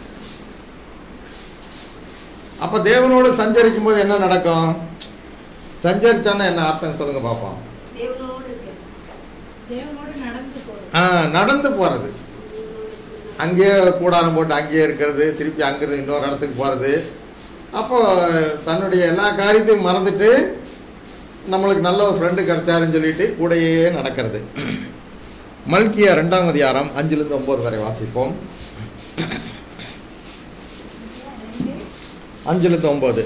அப்போ தேவனோடு சஞ்சரிக்கும் போது என்ன நடக்கும் சஞ்சரிச்சான்னா என்ன அர்த்தம் சொல்லுங்க பார்ப்போம்
தேவனோடு இருக்கு
தேவனோடு நடந்து போறது
ஆ நடந்து போகிறது அங்கேயே கூடாரம் போட்டு அங்கேயே இருக்கிறது திருப்பி அங்கிருந்து இன்னொரு இடத்துக்கு போகிறது அப்போ தன்னுடைய எல்லா காரியத்தையும் மறந்துட்டு நம்மளுக்கு நல்ல ஒரு ஃப்ரெண்டு கிடைச்சாருன்னு சொல்லிட்டு கூடயே நடக்கிறது மல்கியா ரெண்டாம் அதிகாரம் அஞ்சுலேருந்து ஒம்பது வரை வாசிப்போம் அஞ்சுலேருந்து ஒம்பது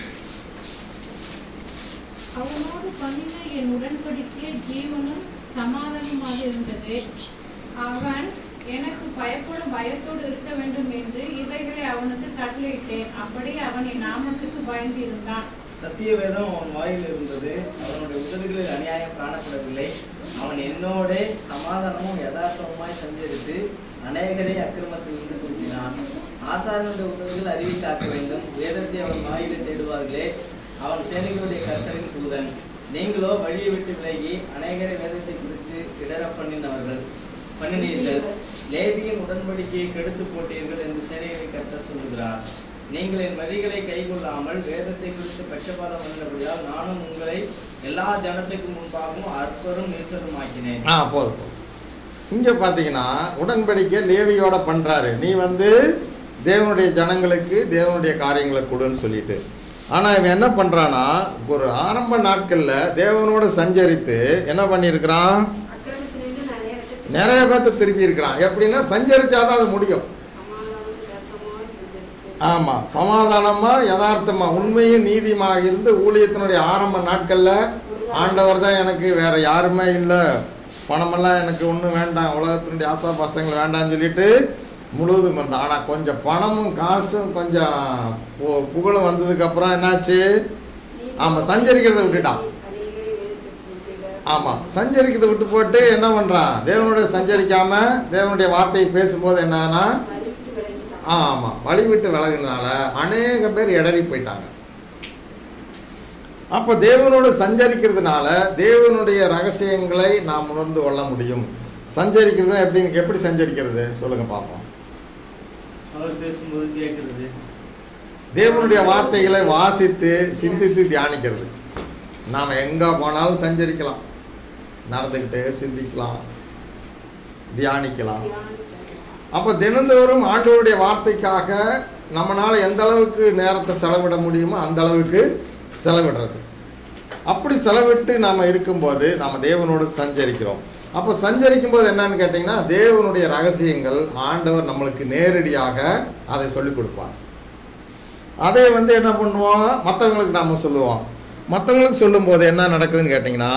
அவனோடு பண்ணின என் உடன்படிக்கை ஜீவனும் சமாதானமாக இருந்தது அவன் எனக்கு பயப்படும் பயத்தோடு இருக்க வேண்டும் என்று இவைகளை அவனுக்கு கட்டளையிட்டேன் அப்படி அவன் என் நாமத்துக்கு பயந்து இருந்தான்
சத்திய வேதம் அவன் வாயில் இருந்தது அவனுடைய உதடுகளில் அநியாயம் காணப்படவில்லை அவன் என்னோட சமாதானமும் யதார்த்தமுமாய் சஞ்சரித்து அநேகரை அக்கிரமத்திலிருந்து திருப்பினான் ஆசாரனுடைய உதவிகள் அறிவி காக்க வேண்டும் வேதத்தை அவன் வாயிலே தேடுவார்களே அவன் சேனைகளுடைய கர்த்தரின் தூதன் நீங்களோ வழியை விட்டு விலகி அநேகரை வேதத்தை குறித்து இடர பண்ணினவர்கள் பண்ணினீர்கள் லேவியின் உடன்படிக்கையை கெடுத்து போட்டீர்கள் என்று சேனைகளை கர்த்தர் சொல்லுகிறார் நீங்கள் என் வழிகளை கைக்கொள்ளாமல் வேதத்தை குறித்து பட்சபாதம் பண்ணபடியால் நானும் உங்களை எல்லா ஜனத்துக்கு முன்பாகவும் அற்பரும் நீசரும் ஆக்கினேன்
ஆ போதும் போதும் இங்கே பார்த்தீங்கன்னா உடன்படிக்கை லேவியோட பண்ணுறாரு நீ வந்து தேவனுடைய ஜனங்களுக்கு தேவனுடைய காரியங்களை கொடுன்னு சொல்லிட்டு ஆனால் இவன் என்ன பண்ணுறான்னா ஒரு ஆரம்ப நாட்களில் தேவனோட சஞ்சரித்து என்ன பண்ணியிருக்கிறான்
அக்கிரமத்திலிருந்து நிறைய இடத்துக்கு
நிறைய பேர்த்த திருப்பி இருக்கிறான் எப்படின்னா சஞ்சரிச்சாதான் அது முடியும்
சமாதானத்துக்கு அர்த்தமாக செஞ்சிருக்கு
ஆமாம் சமாதானமாக யதார்த்தமாக உண்மையும் நீதியுமாக இருந்து ஊழியத்தினுடைய ஆரம்ப நாட்களில் ஆண்டவர் தான் எனக்கு வேற யாருமே இல்லை பணமெல்லாம் எனக்கு ஒன்றும் வேண்டாம் உலகத்தினுடைய ஆசா பசங்கள் வேண்டாம்னு சொல்லிட்டு முழுவதும் இருந்தான் ஆனால் கொஞ்சம் பணமும் காசும் கொஞ்சம் பு- புகழும் வந்ததுக்கப்புறம் என்னாச்சு ஆமாம் சஞ்சரிக்கிறதை விட்டுட்டான்
அநேகரை வேதத்திற்கு விட்டீர்கள்.
ஆமாம் சஞ்சரிக்கிறதை விட்டு போட்டு என்ன பண்ணுறான் தேவனுடைய சஞ்சரிக்காமல் தேவனுடைய வார்த்தையை பேசும்போது என்னன்னா
வழிவிட்டு விலகிட்டான்.
ஆமாம் வழி விட்டு விலகுனால அநேக பேர் இடறி போயிட்டாங்க அப்போ தேவனோடு சஞ்சரிக்கிறதுனால தேவனுடைய ரகசியங்களை நாம் உணர்ந்து கொள்ள முடியும் சஞ்சரிக்கிறது எப்படி எப்படி சஞ்சரிக்கிறது சொல்லுங்க பார்ப்போம்
அவர் பேசும்போது கேட்கிறது
தேவனுடைய வார்த்தைகளை வாசித்து சிந்தித்து தியானிக்கிறது நாம் எங்கே போனாலும் சஞ்சரிக்கலாம் நடந்துக்கிட்டு சிந்திக்கலாம் தியானிக்கலாம் அப்போ தினந்தோறும் ஆண்டவருடைய வார்த்தைக்காக நம்மளால் எந்த அளவுக்கு நேரத்தை செலவிட முடியுமோ அந்த அளவுக்கு செலவிடுறது அப்படி செலவிட்டு நாம் இருக்கும்போது நாம் தேவனோடு சஞ்சரிக்கிறோம் அப்போ சஞ்சரிக்கும் போது என்னன்னு கேட்டிங்கன்னா தேவனுடைய ரகசியங்கள் ஆண்டவர் நம்மளுக்கு நேரடியாக அதை சொல்லிக் கொடுப்பார் அதை வந்து என்ன பண்ணுவோம் மற்றவங்களுக்கு நாம் சொல்லுவோம் மற்றவங்களுக்கு சொல்லும்போது என்ன நடக்குதுன்னு கேட்டிங்கன்னா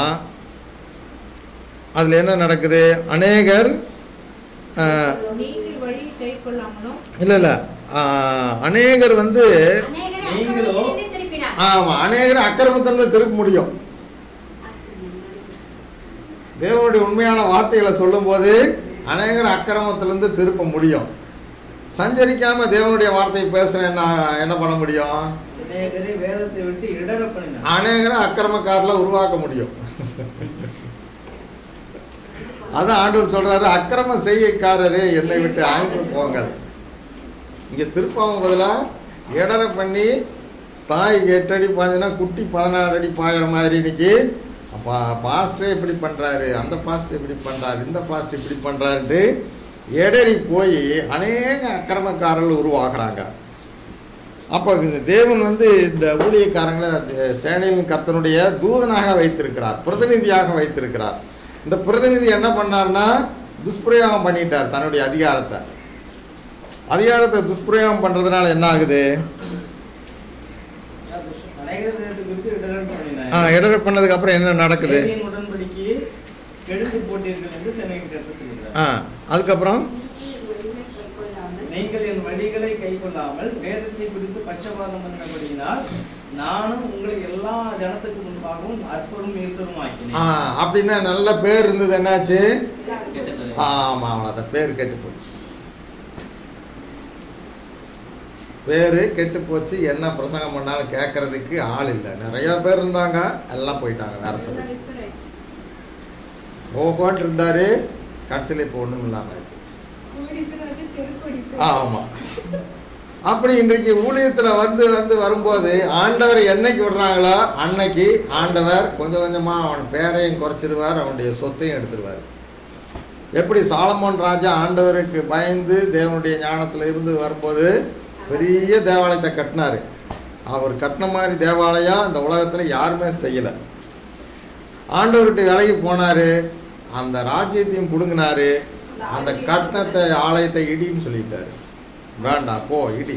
அதில் என்ன நடக்குது அநேகர் ஆஹ்,
நீதி வழி கை கொள்ளாமலும்
இல்லை இல்லை அநேகர் வந்து
அநேகரை
நீங்களோ?
அக்கிரமத்திலிருந்து திருப்பினார்
ஆமாம் அநேகர் அக்கிரமத்திலிருந்து திருப்ப முடியும் தேவனுடைய உண்மையான வார்த்தைகளை சொல்லும்போது அநேகர் அக்கிரமத்திலிருந்து திருப்ப முடியும் சஞ்சரிக்காம தேவனுடைய வார்த்தையை பேசுகிறேன் என்ன என்ன பண்ண முடியும்
அநேகரை வேதத்தை விட்டு இடர பண்ணினார்
அநேகரை அக்கிரமக்காரில் உருவாக்க முடியும் அதான் ஆண்டவர் சொல்றாரு அக்கிரம செய்யக்காரரே என்னை விட்டு ஆய்வு போங்க இங்கே திருப்பாவும் பதிலாக இடரை பண்ணி தாய் எட்டு அடி பாய்ஞ்சுனா குட்டி பதினாறு அடி பாயிற மாதிரி இன்னைக்கு அப்பா பாஸ்டரே இப்படி பண்ணுறாரு அந்த பாஸ்டர் இப்படி பண்ணுறாரு இந்த பாஸ்டர் இப்படி பண்ணுறாருன்ட்டு இடறி போய் அநேக அக்கிரமக்காரர்கள் உருவாக்குறாங்க அப்போ இந்த தேவன் வந்து இந்த ஊழியக்காரங்களை தே- சேனையின் கர்த்தனுடைய தூதனாக வைத்திருக்கிறார் பிரதிநிதியாக வைத்திருக்கிறார் இந்த பிரதிநிதி என்ன பண்ணார்னா துஷ்பிரயோகம் பண்ணிட்டார் தன்னுடைய அதிகாரத்தை அதிகாரத்தை துஷ்பிரயோகம் பண்ணுறதுனால என்ன ஆகுது
அநேகர் விதத்தை குறித்து இடர்கள்
ஆ
பண்ணினார்
இடர் பண்ணதுக்கு அப்புறம் என்ன நடக்குது
தேவியின் உடன்படிக்கையை கெடுத்து போட்டீர்கள் என்று சென்னையின் கருத்து சொல்கிறார்
ஆ அதுக்கப்புறம்
நீங்கள் என் வழிகளை கைக்கொள்ளாமல் வேதத்தை குறித்து பட்சபாதம் பண்ணபடியினால் நானும் உங்களை எல்லா ஜனத்துக்கு முன்பாகவும் அற்பரும் ஈஸ்வரும்
ஆ
ஆக்கினேன்
அப்படின்னா நல்ல பேர் இருந்தது என்னாச்சு
கேட்டது.
ஆமாம் அவ்வளோதான் பேர் கெட்டு போச்சு பேர் கெட்டு போச்சு என்ன பிரசங்கம் பண்ணாலும் கேட்கறதுக்கு ஆள் இல்லை நிறைய பேர் இருந்தாங்க எல்லாம் போயிட்டாங்க வேற சொல்லி ஓஹோன்னு இருந்தாரு கடைசியில் இப்போ ஒன்றும் இல்லாமல் போச்சு ஆமாம் அப்படி இன்றைக்கு ஊழியத்தில் வந்து வந்து வரும்போது ஆண்டவர் என்னைக்கு விடுறாங்களோ அன்னைக்கு ஆண்டவர் கொஞ்சம் கொஞ்சமாக அவன் பேரையும் குறைச்சிருவார் அவனுடைய சொத்தையும் எடுத்துருவார் எப்படி சாலமோன் ராஜா ஆண்டவருக்கு பயந்து தேவனுடைய ஞானத்தில் இருந்து வரும்போது பெரிய தேவாலயத்தை கட்டினார் அவர் கட்டின மாதிரி தேவாலயம் இந்த உலகத்தில் யாருமே செய்யலை ஆண்டவர்கிட்ட விலகி போனார் அந்த ராஜ்யத்தையும் பிடுங்கினாரு அந்த கட்டணத்தை ஆலயத்தை இடின்னு சொல்லிட்டாரு வேண்டாம் போ இடி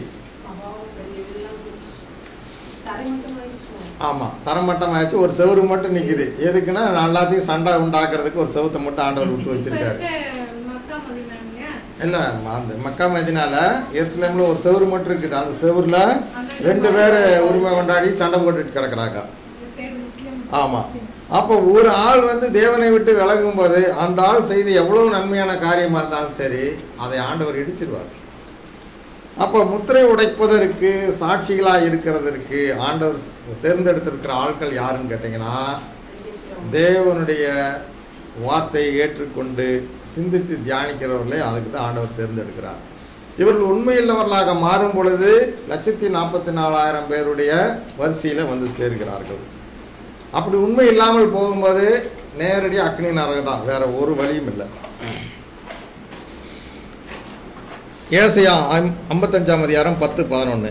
ஆமாம் தரமட்டம் ஆயிடுச்சு ஒரு செவுரு மட்டும் நிற்குது எதுக்குன்னா எல்லாத்தையும் சண்டை உண்டாக்குறதுக்கு ஒரு செவுத்தை மட்டும் ஆண்டவர் விட்டு வச்சிருக்காரு
மக்கா மதினாங்க
இல்லை அந்த மக்கா மதினால எருசலேமில் ஒரு செவுரு மட்டும் இருக்குது அந்த செவுரில் ரெண்டு பேர் உரிமை கொண்டாடி சண்டை போட்டுட்டு கிடக்குறாங்க ஆமாம் அப்போ ஒரு ஆள் வந்து தேவனை விட்டு விலகும் போது அந்த ஆள் செய்து எவ்வளவு நன்மையான காரியமாக இருந்தாலும் சரி அதை ஆண்டவர் இடிச்சிருவார் அப்போ முத்திரை உடைப்பதற்கு சாட்சிகளாக இருக்கிறதற்கு ஆண்டவர் தேர்ந்தெடுத்திருக்கிற ஆட்கள் யாருன்னு கேட்டிங்கன்னா தேவனுடைய வார்த்தையை ஏற்றுக்கொண்டு சிந்தித்து தியானிக்கிறவர்களே அதுக்கு தான் ஆண்டவர் தேர்ந்தெடுக்கிறார் இவர்கள் உண்மையுள்ளவர்களாக மாறும் பொழுது லட்சத்தி நாற்பத்தி நாலாயிரம் பேருடைய வரிசையில் வந்து சேர்கிறார்கள் அப்படி உண்மை இல்லாமல் போகும்போது நேரடி அக்னி நரகம் தான் வேற ஒரு வழியும் இல்லை ஏசையா ஐம் ஐம்பத்தஞ்சாம் அதிகாரம் பத்து பதினொன்று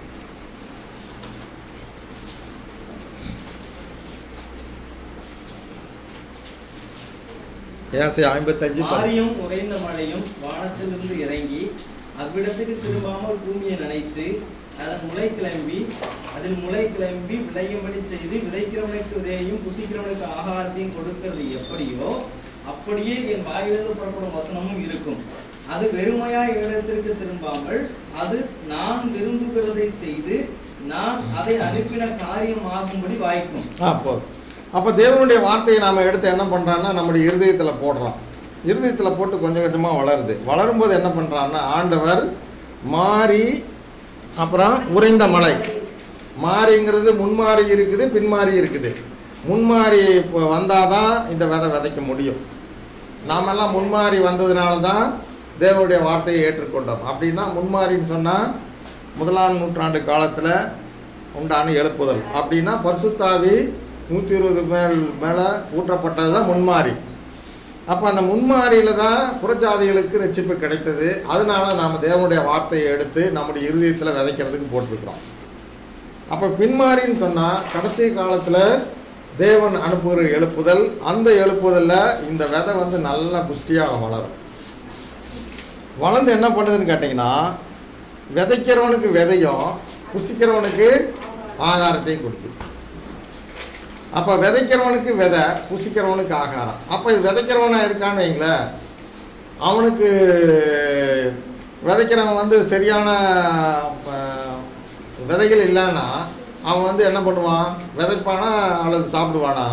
ஏசையா ஐம்பத்தஞ்சு பத்து.
மாரியும் உறைந்த மழையும் வானத்திலிருந்து இறங்கி அவ்விடத்துக்கு திரும்பாமல் பூமியை நனைத்து அதன் முளை கிளம்பி அதில் முளை கிளம்பி விளையும்படி செய்து விதைக்கிறவனுக்கு விதையையும் புசிக்கிறவனுக்கு ஆகாரத்தையும் கொடுக்கிறது எப்படியோ அப்படியே என் வாயிலிருந்து புறப்படும் வசனமும் இருக்கும் அது வெறுமையாய் இடத்திற்கு திரும்பாமல் அது நான் விரும்புகிறதை செய்து நான் அதை அனுப்பின காரியம் ஆகும்படி வாய்க்கும்
ஆ போதும் அப்போ தேவனுடைய வார்த்தையை நாம் எடுத்து என்ன பண்ணுறான்னா நம்முடைய இருதயத்தில் போடுறோம் இருதயத்தில் போட்டு கொஞ்சம் கொஞ்சமாக வளருது வளரும்போது என்ன பண்ணுறான்னா ஆண்டவர் மாறி அப்புறம் உறைந்த மலை மாறிங்கிறது முன்மாறி இருக்குது பின்மாறி இருக்குது முன்மாறி இப்போ வந்தால் தான் இந்த விதை விதைக்க முடியும் நாமெல்லாம் முன்மாறி வந்ததுனால தான் தேவனுடைய வார்த்தையை ஏற்றுக்கொண்டோம் அப்படின்னா முன்மாறின்னு சொன்னால் முதலாம் நூற்றாண்டு காலத்தில் உண்டான எழுப்புதல் அப்படின்னா பரிசுத்தாவி நூற்றி இருபது மேல் மேலே ஊற்றப்பட்டது தான் முன்மாறி அப்போ அந்த முன்மாறியில் தான் புறஜாதிகளுக்கு ரட்சிப்பு கிடைத்தது அதனால நாம் தேவனுடைய வார்த்தையை எடுத்து நம்முடைய இருதயத்தில் விதைக்கிறதுக்கு போட்டிருக்கிறோம் அப்போ பின்மாறின்னு சொன்னால் கடைசி காலத்தில் தேவன் அனுப்புகிற எழுப்புதல் அந்த எழுப்புதலில் இந்த விதை வந்து நல்லா புஷ்டியாக வளரும் வளர்ந்து என்ன பண்ணுதுன்னு கேட்டிங்கன்னா விதைக்கிறவனுக்கு விதையும் புசிக்கிறவனுக்கு ஆகாரத்தையும் கொடுக்குது அப்போ விதைக்கிறவனுக்கு விதை புசிக்கிறவனுக்கு ஆகாரம் அப்போ இது விதைக்கிறவனா இருக்கான்னு வைங்களேன் அவனுக்கு விதைக்கிறவன் வந்து சரியான அஹ், விதைகள் இல்லைன்னா அவன் வந்து என்ன பண்ணுவான் விதைப்பானா அல்லது சாப்பிடுவானா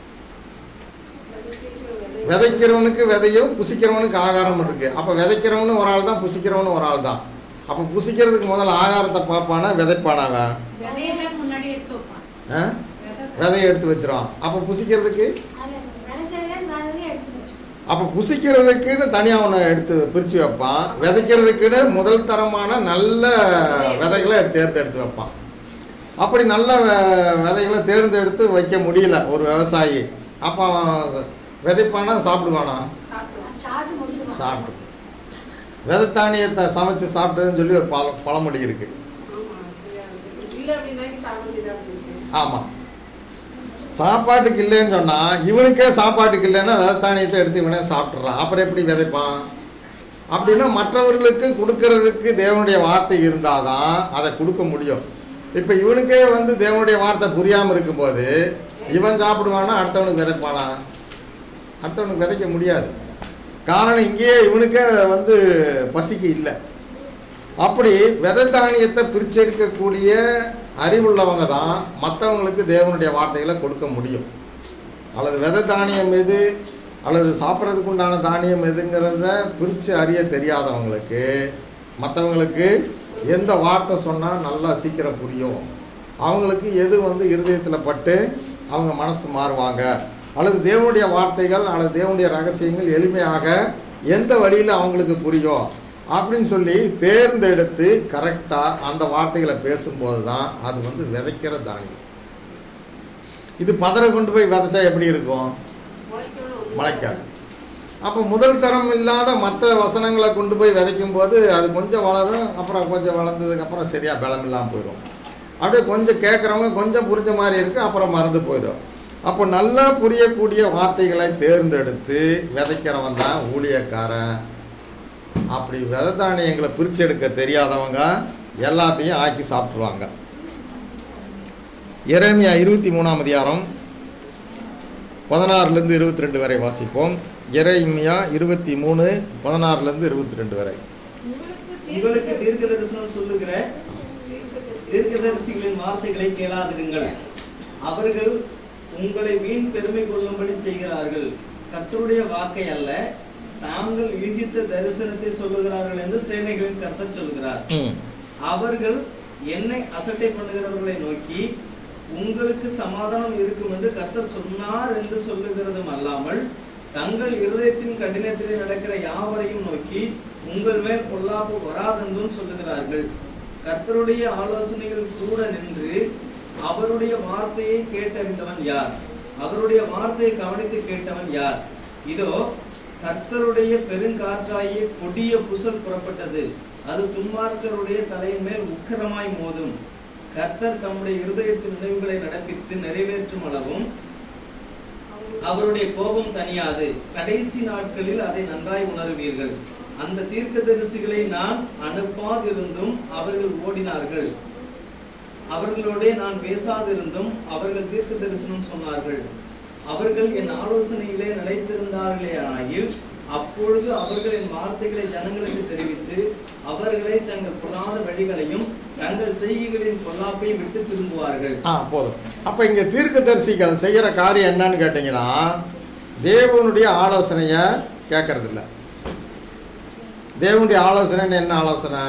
விதைக்கிறவனுக்கு விதையும் புசிக்கிறவனுக்கு ஆகாரம் இருக்கு அப்போ விதைக்கிறவனு ஒரு ஆள் தான் புசிக்கிறவனு ஒரு ஆள் தான் அப்போ புசிக்கிறதுக்கு முதல்ல ஆகாரத்தை பார்ப்பானா விதைப்பானா அவன்
விதையெல்லாம் முன்னாடி எடுத்து வைப்பான்
ஆ?
விதை
விதையை எடுத்து வச்சிருவான் அப்போ புசிக்கிறதுக்கு
அது விளைச்சதே வரதே எடுத்து வச்சு
அப்போ புசிக்கிறதுக்குன்னு தனியாக ஒன்று எடுத்து பிரித்து வைப்பான் விதைக்கிறதுக்குன்னு முதல் தரமான நல்ல விதைகளை எடுத்து தேர்ந்தெடுத்து வைப்பான் அப்படி நல்ல வெ- விதைகளை தேர்ந்தெடுத்து வைக்க முடியல ஒரு விவசாயி அப்போ அவன் விதைப்பானா சாப்பிடுவானா
சாப்பிட்டு முடிச்சிருவோம்
சாப்பிட்டு விதை தானியத்தை சமைச்சு சாப்பிட்டதுன்னு சொல்லி ஒரு பழ பழமொழி இருக்கு
இல்லை அப்படின்னா சாப்பிட முடியாது அப்படின்னு
ஆமாம் சாப்பாட்டுக்கு இல்லைன்னு சொன்னால் இவனுக்கே சாப்பாட்டுக்கு இல்லைன்னா விதை தானியத்தை எடுத்து இவனே சாப்பிட்றான் அப்புறம் எப்படி விதைப்பான் அப்படின்னா மற்றவர்களுக்கு கொடுக்கறதுக்கு தேவனுடைய வார்த்தை இருந்தால் தான் அதை கொடுக்க முடியும் இப்போ இவனுக்கே வந்து தேவனுடைய வார்த்தை புரியாமல் இருக்கும்போது இவன் சாப்பிடுவானா அடுத்தவனுக்கு விதைப்பானா அடுத்தவனுக்கு விதைக்க முடியாது காரணம் இங்கேயே இவனுக்கே வந்து பசிக்கு இல்லை அப்படி விதை தானியத்தை பிரிச்செடுக்கக்கூடிய அறிவுள்ளவங்க தான் மற்றவங்களுக்கு தேவனுடைய வார்த்தைகளை கொடுக்க முடியும் அல்லது விதை தானியம் எது அல்லது சாப்பிட்றதுக்கு உண்டான தானியம் எதுங்கிறத பிரித்து அறிய தெரியாதவங்களுக்கு மற்றவங்களுக்கு எந்த வார்த்தை சொன்னால் நல்லா சீக்கிரம் புரியும் அவங்களுக்கு எது வந்து இருதயத்தில் பட்டு அவங்க மனசு மாறுவாங்க அல்லது தேவனுடைய வார்த்தைகள் அல்லது தேவனுடைய ரகசியங்கள் எளிமையாக எந்த வழியில் அவங்களுக்கு புரியும் அப்படின்னு சொல்லி தேர்ந்தெடுத்து கரெக்டாக அந்த வார்த்தைகளை பேசும்போது தான் அது வந்து விதைக்கிற தானியம் இது பதற கொண்டு போய் விதைச்சா எப்படி இருக்கும்
முளைக்கணும் ஒண்ணு.
முளைக்காது அப்போ முதல் தரம் இல்லாத மற்ற வசனங்களை கொண்டு போய் விதைக்கும் போது அது கொஞ்சம் வளரும் அப்புறம் கொஞ்சம் வளர்ந்ததுக்கப்புறம் சரியாக பலம் இல்லாமல் போயிடும் அப்படியே கொஞ்சம் கேட்குறவங்க கொஞ்சம் புரிஞ்ச மாதிரி இருக்குது அப்புறம் மறந்து போயிடும் அப்போ நல்லா புரியக்கூடிய வார்த்தைகளை தேர்ந்தெடுத்து விதைக்கிறவன் தான் ஊழியக்காரன் அப்படி விதை தானியங்களை பிரித்து எடுக்க தெரியாதவங்க எல்லாத்தையும் ஆக்கி சாப்பிட்ருவாங்க எரேமியா இருபத்தி மூணாம் அதிகாரம் பதினாறுலேருந்து இருபத்தி ரெண்டு வரை வாசிப்போம் எரேமியா இருபத்தி மூணு பதினாறுலேருந்து இருபத்தி ரெண்டு வரை
உங்களுக்கு
உங்களுக்கு
தீர்க்க
தீர்க்க தரிசனம் சொல்லுகிற தீர்க்கதரிசிகளின் வார்த்தைகளை கேளாதிருங்கள் அவர்கள் உங்களை வீண் பெருமை கொள்ளும்படி செய்கிறார்கள் கர்த்தருடைய வாக்கை அல்ல தாங்கள் யூகித்த தரிசனத்தை சொல்லுகிறார்கள் என்று சேனைகளின் கர்த்தர் சொல்கிறார்
ம்
அவர்கள் என்னை அசட்டை பண்ணுகிறவர்களை நோக்கி உங்களுக்கு சமாதானம் இருக்கும் என்று கர்த்தர் சொன்னார் என்று சொல்லுகிறதும் அல்லாமல் தங்கள் இருதயத்தின் கடினத்திலே நடக்கிற யாவரையும் நோக்கி உங்கள் மேல் பொல்லாப்பு வராதென்றும் சொல்லுகிறார்கள் கர்த்தருடைய ஆலோசனைகள் கூட நின்று அவருடைய வார்த்தையை கேட்டறிந்தவன் யார் அவருடைய வார்த்தையை கவனித்து கேட்டவன் யார் இதோ கர்த்தருடைய பெருங்காற்றாகிய கொடிய புசல் புறப்பட்டது அது துன்மார்க்கருடைய தலையின் மேல் உக்கிரமாய் மோதும் கர்த்தர் தம்முடைய இருதயத்தின் நினைவுகளை நடப்பித்து நிறைவேற்றும் அளவும் அவருடைய கோபம் தனியாது கடைசி நாட்களில் அதை நன்றாய் உணருவீர்கள் அந்த தீர்க்கதரிசிகளை நான் அனுப்பாதிருந்தும் அவர்கள் ஓடினார்கள் அவர்களோடே நான் பேசாதிருந்தும் அவர்கள் தீர்க்க தரிசனம் சொன்னார்கள் அவர்கள் என் ஆலோசனையிலே நிலைத்திருந்தார்களே ஆகில் அப்பொழுது அவர்கள் என் வார்த்தைகளை ஜனங்களுக்கு தெரிவித்து அவர்களை தங்கள் பொல்லாத வழிகளையும் தங்கள் செய்கைகளின் பொல்லாப்பையும் விட்டு திரும்புவார்கள்
ஆ போதும் அப்போ இங்கே தீர்க்கதரிசிகள் செய்கிற காரியம் என்னன்னு கேட்டிங்கன்னா தேவனுடைய ஆலோசனையை கேட்கறதில்ல தேவனுடைய ஆலோசனைன்னு என்ன ஆலோசனை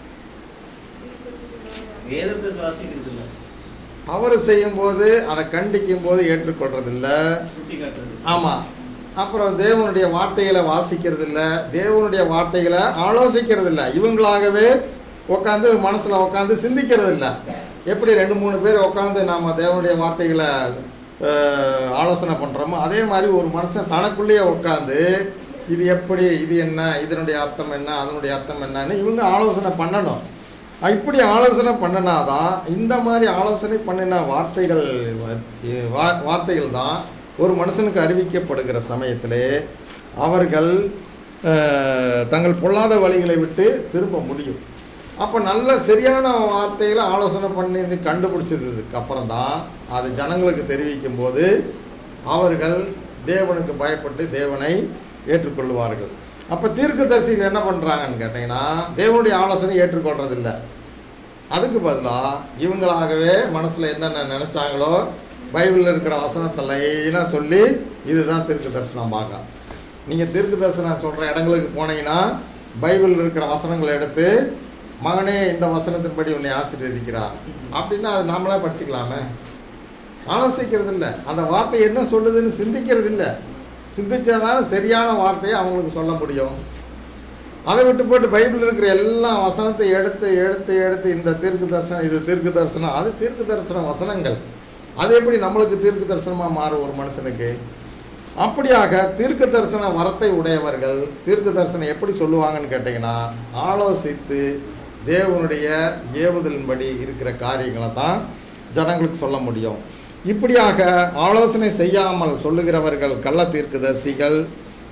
வேதத்தை வாசிக்கிறது இல்லை
அவர் செய்யும்போது அதை கண்டிக்கும் போது ஏற்றுக்கொள்றதில்ல
சுட்டி காட்டுறது
ஆமாம் அப்புறம் தேவனுடைய வார்த்தைகளை வாசிக்கிறது இல்ல தேவனுடைய வார்த்தைகளை ஆலோசிக்கிறது இல்ல இவங்களாகவே உட்காந்து மனசில் உட்காந்து சிந்திக்கிறது இல்ல எப்படி ரெண்டு மூணு பேர் உட்காந்து நாம் தேவனுடைய வார்த்தைகளை அஹ், ஆலோசனை பண்ணுறோமோ அதே மாதிரி ஒரு மனுஷன் தனக்குள்ளேயே உட்காந்து இது எப்படி இது என்ன இதனுடைய அர்த்தம் என்ன அதனுடைய அர்த்தம் என்னன்னு இவங்க ஆலோசனை பண்ணணும் அஹ் இப்படி ஆலோசனை பண்ணினாதான் இந்த மாதிரி ஆலோசனை பண்ணின வார்த்தைகள் வா- வார்த்தைகள் தான் ஒரு மனுஷனுக்கு அறிவிக்கப்படுகிற சமயத்திலே அவர்கள் அஹ், தங்கள் பொல்லாத வழிகளை விட்டு திரும்ப முடியும் அப்போ நல்ல சரியான வார்த்தைகளை ஆலோசனை பண்ணி இது கண்டுபிடிச்சதுக்கு அப்புறம் தான் அது ஜனங்களுக்கு தெரிவிக்கும் போது அவர்கள் தேவனுக்கு பயப்பட்டு தேவனை ஏற்றுக்கொள்வார்கள் அப்போ தீர்க்கதரிசிகள் என்ன பண்ணுறாங்கன்னு கேட்டிங்கன்னா தேவனுடைய ஆலோசனை ஏற்றுக்கொள்றதில்ல அதுக்கு பதிலாக இவங்களாகவே மனசில் என்னென்ன நினச்சாங்களோ பைபிளில் இருக்கிற வசனத்தை லைனாக சொல்லி இதுதான் தீர்க்க தரிசனம் பார்க்க நீங்கள் தீர்க்க தரிசனம் சொல்கிற இடங்களுக்கு போனீங்கன்னா பைபிளில் இருக்கிற வசனங்களை எடுத்து மகனே இந்த வசனத்தின்படி உன்னை ஆசீர்வதிக்கிறார் அப்படின்னா அது நாமளே படிச்சுக்கலாமே ஆலோசிக்கிறது இல்லை அந்த வார்த்தை என்ன சொல்லுதுன்னு சிந்திக்கிறது இல்லை சிந்திச்சாதானே சரியான வார்த்தையை அவங்களுக்கு சொல்ல முடியும் அதை விட்டு போட்டு பைபிளில் இருக்கிற எல்லா வசனத்தை எடுத்து எடுத்து எடுத்து இந்த தீர்க்கு தரிசனம் இது தீர்க்கு தரிசனம் அது தீர்க்கு தரிசன வசனங்கள் அது எப்படி நம்மளுக்கு தீர்க்கு தரிசனமாக மாறும் ஒரு மனுஷனுக்கு அப்படியாக தீர்க்க தரிசன வரத்தை உடையவர்கள் தீர்க்க தரிசனம் எப்படி சொல்லுவாங்கன்னு கேட்டிங்கன்னா ஆலோசித்து தேவனுடைய ஏவுதலின்படி இருக்கிற காரியங்களை தான் ஜனங்களுக்கு சொல்ல முடியும் இப்படியாக ஆலோசனை செய்யாமல் சொல்லுகிறவர்கள் கள்ள தீர்க்கதரிசிகள்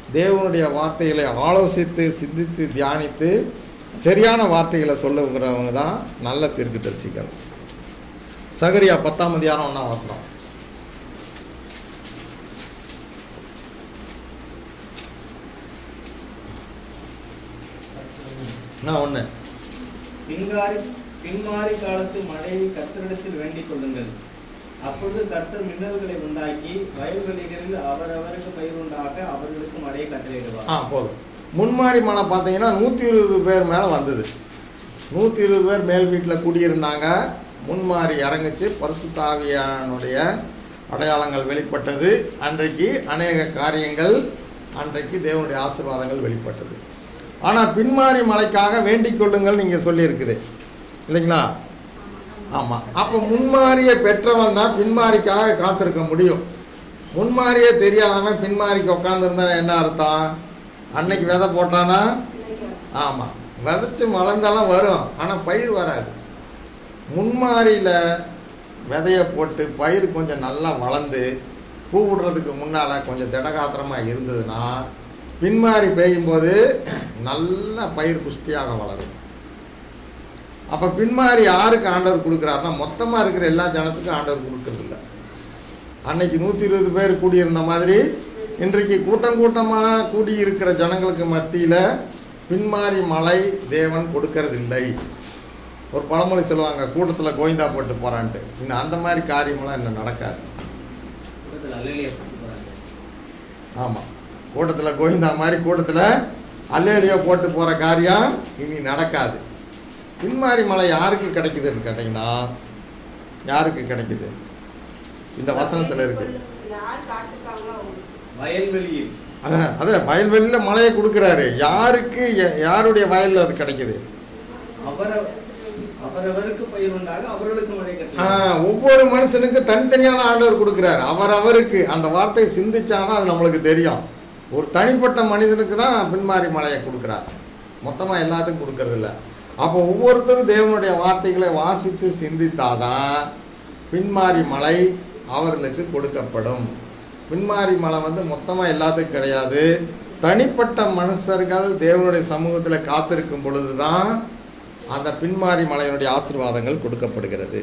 தேவனுடைய வார்த்தைகளை ஆலோசித்து சிந்தித்து தியானித்து சரியான வார்த்தைகளை சொல்லுங்கிறவங்க தான் நல்ல தீர்க்கதரிசிகள் சகரியா பத்தாம் அதிகாரம் ஒன்றாம் வாசனம் நான் ஒன்று
பின்காரி பின்மாறி காலத்து மழையை கர்த்தரிடத்தில் வேண்டிக் கொள்ளுங்கள் அப்பொழுது கர்த்தர் மின்னல்களை உண்டாக்கி வயல்வெளிகளில் அவரவருக்கு பயிர் உண்டாக அவர்களுக்கு மழையை கட்டளையிடுவார்
ஆ போதும் முன்மாரி மலை பார்த்தீங்கன்னா நூற்றி இருபது பேர் மேலே வந்தது நூற்றி இருபது பேர் மேல் வீட்டில் குடியிருந்தாங்க முன்மாரி இறங்குச்சு பரிசுத்தாவியானுடைய அடையாளங்கள் வெளிப்பட்டது அன்றைக்கு அநேக காரியங்கள் அன்றைக்கு தேவனுடைய ஆசீர்வாதங்கள் வெளிப்பட்டது ஆனால் பின்மாரி மலைக்காக வேண்டிக் கொள்ளுங்கள் நீங்கள் சொல்லியிருக்குது இல்லைங்களா ஆமாம் அப்போ முன்மாரியை பெற்றவன் தான் பின்மாரிக்காக காத்திருக்க முடியும் முன்மாரியே தெரியாதவன் பின்மாரிக்கு உட்காந்துருந்தா என்ன அர்த்தம் அன்னைக்கு விதை போட்டானா ஆமாம் விதைச்சு வளர்ந்தாலும் வரும் ஆனால் பயிர் வராது முன்மாரியில் விதையை போட்டு பயிர் கொஞ்சம் நல்லா வளர்ந்து பூ விடுறதுக்கு முன்னால் கொஞ்சம் திடகாத்திரமாக இருந்ததுன்னா பின்மாரி பெய்யும்போது நல்ல பயிர் புஷ்டியாக வளரும் அப்போ பின்மாரி யாருக்கு ஆண்டவர் கொடுக்குறாருன்னா மொத்தமாக இருக்கிற எல்லா ஜனத்துக்கும் ஆண்டவர் கொடுக்கறதில்ல அன்னைக்கு நூற்றி இருபது பேர் கூடியிருந்த மாதிரி இன்றைக்கு கூட்டம் கூட்டமாக கூடியிருக்கிற ஜனங்களுக்கு மத்தியில் பின்மாரி மலை தேவன் கொடுக்கறதில்லை ஒரு பழமொழி சொல்லுவாங்க கூட்டத்தில் கோவிந்தா போட்டு போகிறான்ட்டு இன்னும் அந்த மாதிரி காரியமெல்லாம் இன்னும் நடக்காது
கூட்டத்தில் அல்லலியை போட்டு போறாங்க
ஆமாம் கூட்டத்தில் கோவிந்தா மாதிரி கூட்டத்தில் அல்லேலியோ போட்டு போகிற காரியம் இனி நடக்காது பின்மாரி மலை யாருக்கு கிடைக்குதுன்னு கேட்டிங்கன்னா யாருக்கு கிடைக்குது இந்த வசனத்தில் இருக்குது
யார் காட்டுக்காங்களோ அவங்க
வயல்வெளியில்
அதான் அதான் வயல்வெளியில் மழையை கொடுக்குறாரு யாருக்கு ய- யாருடைய வயலில் அது கிடைக்குது
அவர அவரவருக்கு பயிர் உண்டாக அவர்களுக்கு மழை
ஆ,
கட்டளை
ஒவ்வொரு மனுஷனுக்கு தனித்தனியாக தான் ஆண்டவர் கொடுக்குறாரு அவரவருக்கு அந்த வார்த்தை சிந்திச்சாதான் அது நம்மளுக்கு தெரியும் ஒரு தனிப்பட்ட மனிதனுக்கு தான் பின்மாரி மலையை கொடுக்குறார் மொத்தமாக எல்லாத்துக்கும் கொடுக்கறதில்ல அப்போ ஒவ்வொருத்தரும் தேவனுடைய வார்த்தைகளை வாசித்து சிந்தித்தாதான் பின்மாரி மலை அவர்களுக்கு கொடுக்கப்படும் பின்மாரி மலை வந்து மொத்தமாக எல்லாத்துக்கும் கிடையாது தனிப்பட்ட மனுஷர்கள் தேவனுடைய சமூகத்தில் காத்திருக்கும் பொழுது தான் அந்த பின்மாரி மலையினுடைய ஆசீர்வாதங்கள் கொடுக்கப்படுகிறது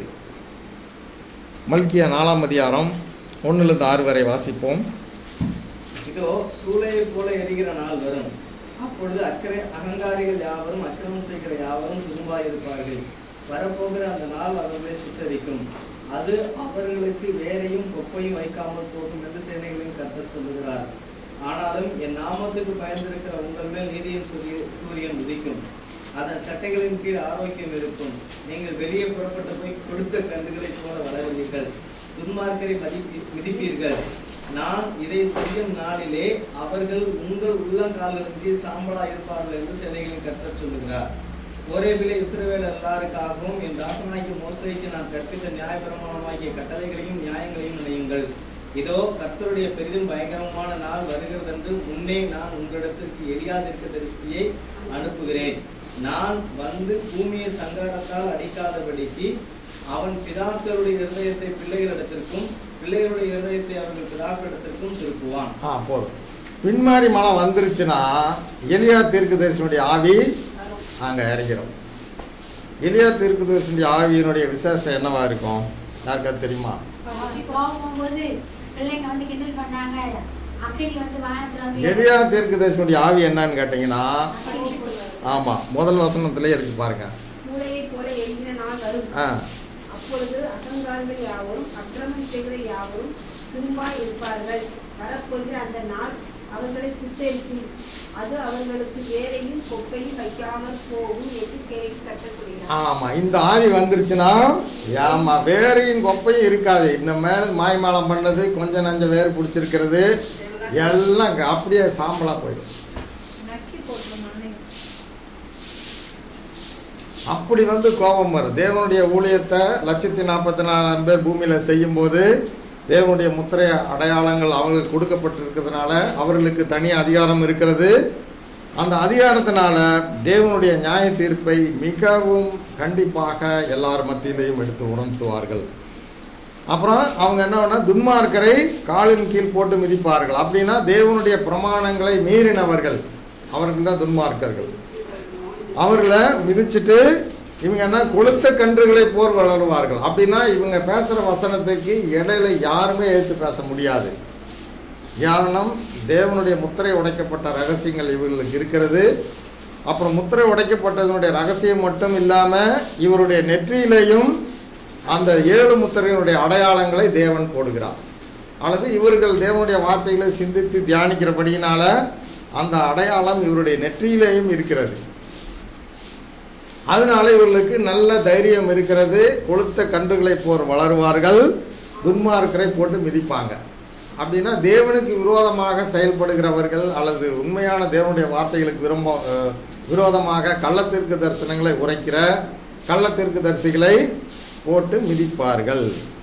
மல்கியா நாலாம் அதிகாரம் ஒன்றிலிருந்து ஆறு வரை வாசிப்போம்
இதோ சூளையை போல எரிகிற நாள் வரும் அப்பொழுது அக்கறை அகங்காரிகள் யாவரும் அக்கிரமம் செய்கிற யாவரும் துரும்பாய் இருப்பார்கள் வரப்போகிற அந்த நாள் அவர்களை சுட்டரிக்கும் அது அவர்களுக்கு வேரையும் கொப்பையும் வைக்காமல் போகும் என்று சேனைகளின் கர்த்தர் சொல்லுகிறார் ஆனாலும் என் நாமத்துக்கு பயந்திருக்கிற உங்கள் மேல் நீதியின் சூரிய சூரியன் உதிக்கும் அதன் சட்டைகளின் கீழ் ஆரோக்கியம் இருக்கும் நீங்கள் வெளியே புறப்பட்டு போய் கொடுத்த கன்றுகளைப் போல வளருவீர்கள் துன்மார்க்கரை மதிப்பி மிதிப்பீர்கள் நான் இதை செய்யும் நாளிலே அவர்கள் உங்கள் உள்ளங்கால்களின் கீழ் சாம்பலா இருப்பார்கள் என்று சேனைகளின் கர்த்தர் சொல்லுகிறார் ஓரேபிலே இஸ்ரவேல் எல்லாருக்காகவும் என் தாசனாகிய மோசைக்கு நான் கற்பித்த நியாயபிரமாணமாகிய கட்டளைகளையும் நியாயங்களையும் நினையுங்கள் இதோ கர்த்தருடைய பெரிதும் பயங்கரமான நாள் வருகிறதென்று முன்னே நான் உங்களிடத்திற்கு எளியாதிருக்க தரிசியை அனுப்புகிறேன் நான் வந்து பூமியை சங்காரத்தால் அடிக்காதபடிக்கு அவன் பிதாக்களுடைய இருதயத்தை பிள்ளைகளிடத்திற்கும் பிள்ளைகளுடைய இருதயத்தை அவர்கள் பிதாக்களிடத்திற்கும் திருப்புவான்
ஆ போதும் பின்மாரி மலை வந்துருச்சுன்னா எலியா தீர்க்கதரிசனுடைய ஆவி அங்கே இறங்கிடும் எலியா தீர்க்கதரிசனுடைய ஆவியினுடைய விசேஷம் என்னவா இருக்கும் யாருக்காவது தெரியுமா
போகும்போது பிள்ளைங்க வந்து கிண்டல் பண்ணாங்க அக்கினி வந்து வானத்துல வந்து
எலியா தீர்க்கதரிசனுடைய ஆவி என்னன்னு கேட்டிங்கன்னா ஆமாம் முதல் வசனத்திலே இருக்கு பாருங்க
சூளையைப் போல எரிகிற நாள் வரும்
ஆ
அப்பொழுது அகங்காரங்கள் யாவரும் அக்கிரமம் செய்கிற யாவரும் துன்பாய் இருப்பார்கள் வரப்போகிற அந்த நாள் அவர்களை சுட்டெரிக்கும் அது அவர்களுக்கு வேரையும் கொப்பையும் வைக்காமல் போகும் என்று சேவை கட்டக்கூடியது
ஆமாம் இந்த ஆவி வந்துருச்சுன்னா ஆமா வேரையும் கொப்பையும் இருக்காது இந்த மேலே மாய்மாலம் பண்ணது கொஞ்சம் நஞ்ச வேர் பிடிச்சிருக்கிறது எல்லாம் க- அப்படியே சாம்பலாக போயிடும்
நக்கி போட்டுரும் மண்ணை
அப்படி வந்து கோபம் வரும் தேவனுடைய ஊழியத்தை லட்சத்தி நாற்பத்தி நாலாயிரம் பேர் பூமியில் செய்யும்போது தேவனுடைய முத்திரை அடையாளங்கள் அவங்களுக்கு கொடுக்கப்பட்டிருக்கிறதுனால அவர்களுக்கு தனி அதிகாரம் இருக்கிறது அந்த அதிகாரத்தினால தேவனுடைய நியாய தீர்ப்பை மிகவும் கண்டிப்பாக எல்லார் மத்தியிலையும் எடுத்து உணர்த்துவார்கள் அப்புறம் அவங்க என்ன பண்ணா துன்மார்க்கரை காலின் கீழ் போட்டு மிதிப்பார்கள் அப்படின்னா தேவனுடைய பிரமாணங்களை மீறினவர்கள் அவர்கள் தான் துன்மார்க்கர்கள் அவர்களை மிதிச்சிட்டு இவங்க என்ன கொளுத்த கன்றுகளை போர் வளருவார்கள் அப்படின்னா இவங்க பேசுகிற வசனத்துக்கு இடையில யாருமே எடுத்து பேச முடியாது காரணம் தேவனுடைய முத்திரை உடைக்கப்பட்ட ரகசியங்கள் இவர்களுக்கு இருக்கிறது அப்புறம் முத்திரை உடைக்கப்பட்டதனுடைய ரகசியம் மட்டும் இல்லாமல் இவருடைய நெற்றியிலையும் அந்த ஏழு முத்திரையினுடைய அடையாளங்களை தேவன் போடுகிறார் அல்லது இவர்கள் தேவனுடைய வார்த்தைகளை சிந்தித்து தியானிக்கிறபடியினால அந்த அடையாளம் இவருடைய நெற்றியிலேயும் இருக்கிறது அதனால இவர்களுக்கு நல்ல தைரியம் இருக்கிறது கொளுத்த கன்றுகளை போர் வளருவார்கள் துன்மார்க்கரை போட்டு மிதிப்பாங்க அப்படின்னா தேவனுக்கு விரோதமாக செயல்படுகிறவர்கள் அல்லது உண்மையான தேவனுடைய வார்த்தைகளுக்கு விரும்ப அஹ், விரோதமாக கள்ளத்திற்கு தரிசனங்களை உரைக்கிற கள்ளத்திற்கு தரிசிகளை போட்டு மிதிப்பார்கள்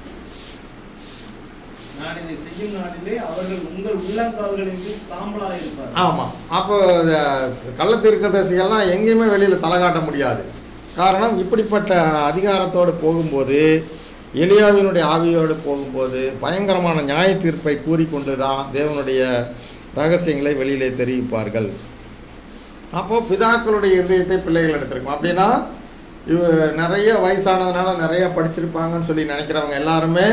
நான் இதை செய்யும் நாளிலே அவர்கள் உங்கள் உள்ளங்கால்களின் கீழ் சாம்பலாக இருப்பார்கள்
ஆமாம் அப்போ கள்ளத்தீர்க்கதரிசிகள்லாம் எங்கேயுமே வெளியில் தலை காட்ட முடியாது காரணம் இப்படிப்பட்ட அதிகாரத்தோடு போகும்போது எலியாவினுடைய ஆவியோடு போகும்போது பயங்கரமான நியாய தீர்ப்பை கூறிக்கொண்டு தான் தேவனுடைய ரகசியங்களை வெளியிலே தெரிவிப்பார்கள் அப்போ பிதாக்களுடைய இருதயத்தை பிள்ளைகள் எடுத்திருக்கும் அப்படின்னா இவ நிறைய வயசானதுனால நிறைய படிச்சிருப்பாங்கன்னு சொல்லி நினைக்கிறவங்க எல்லாருமே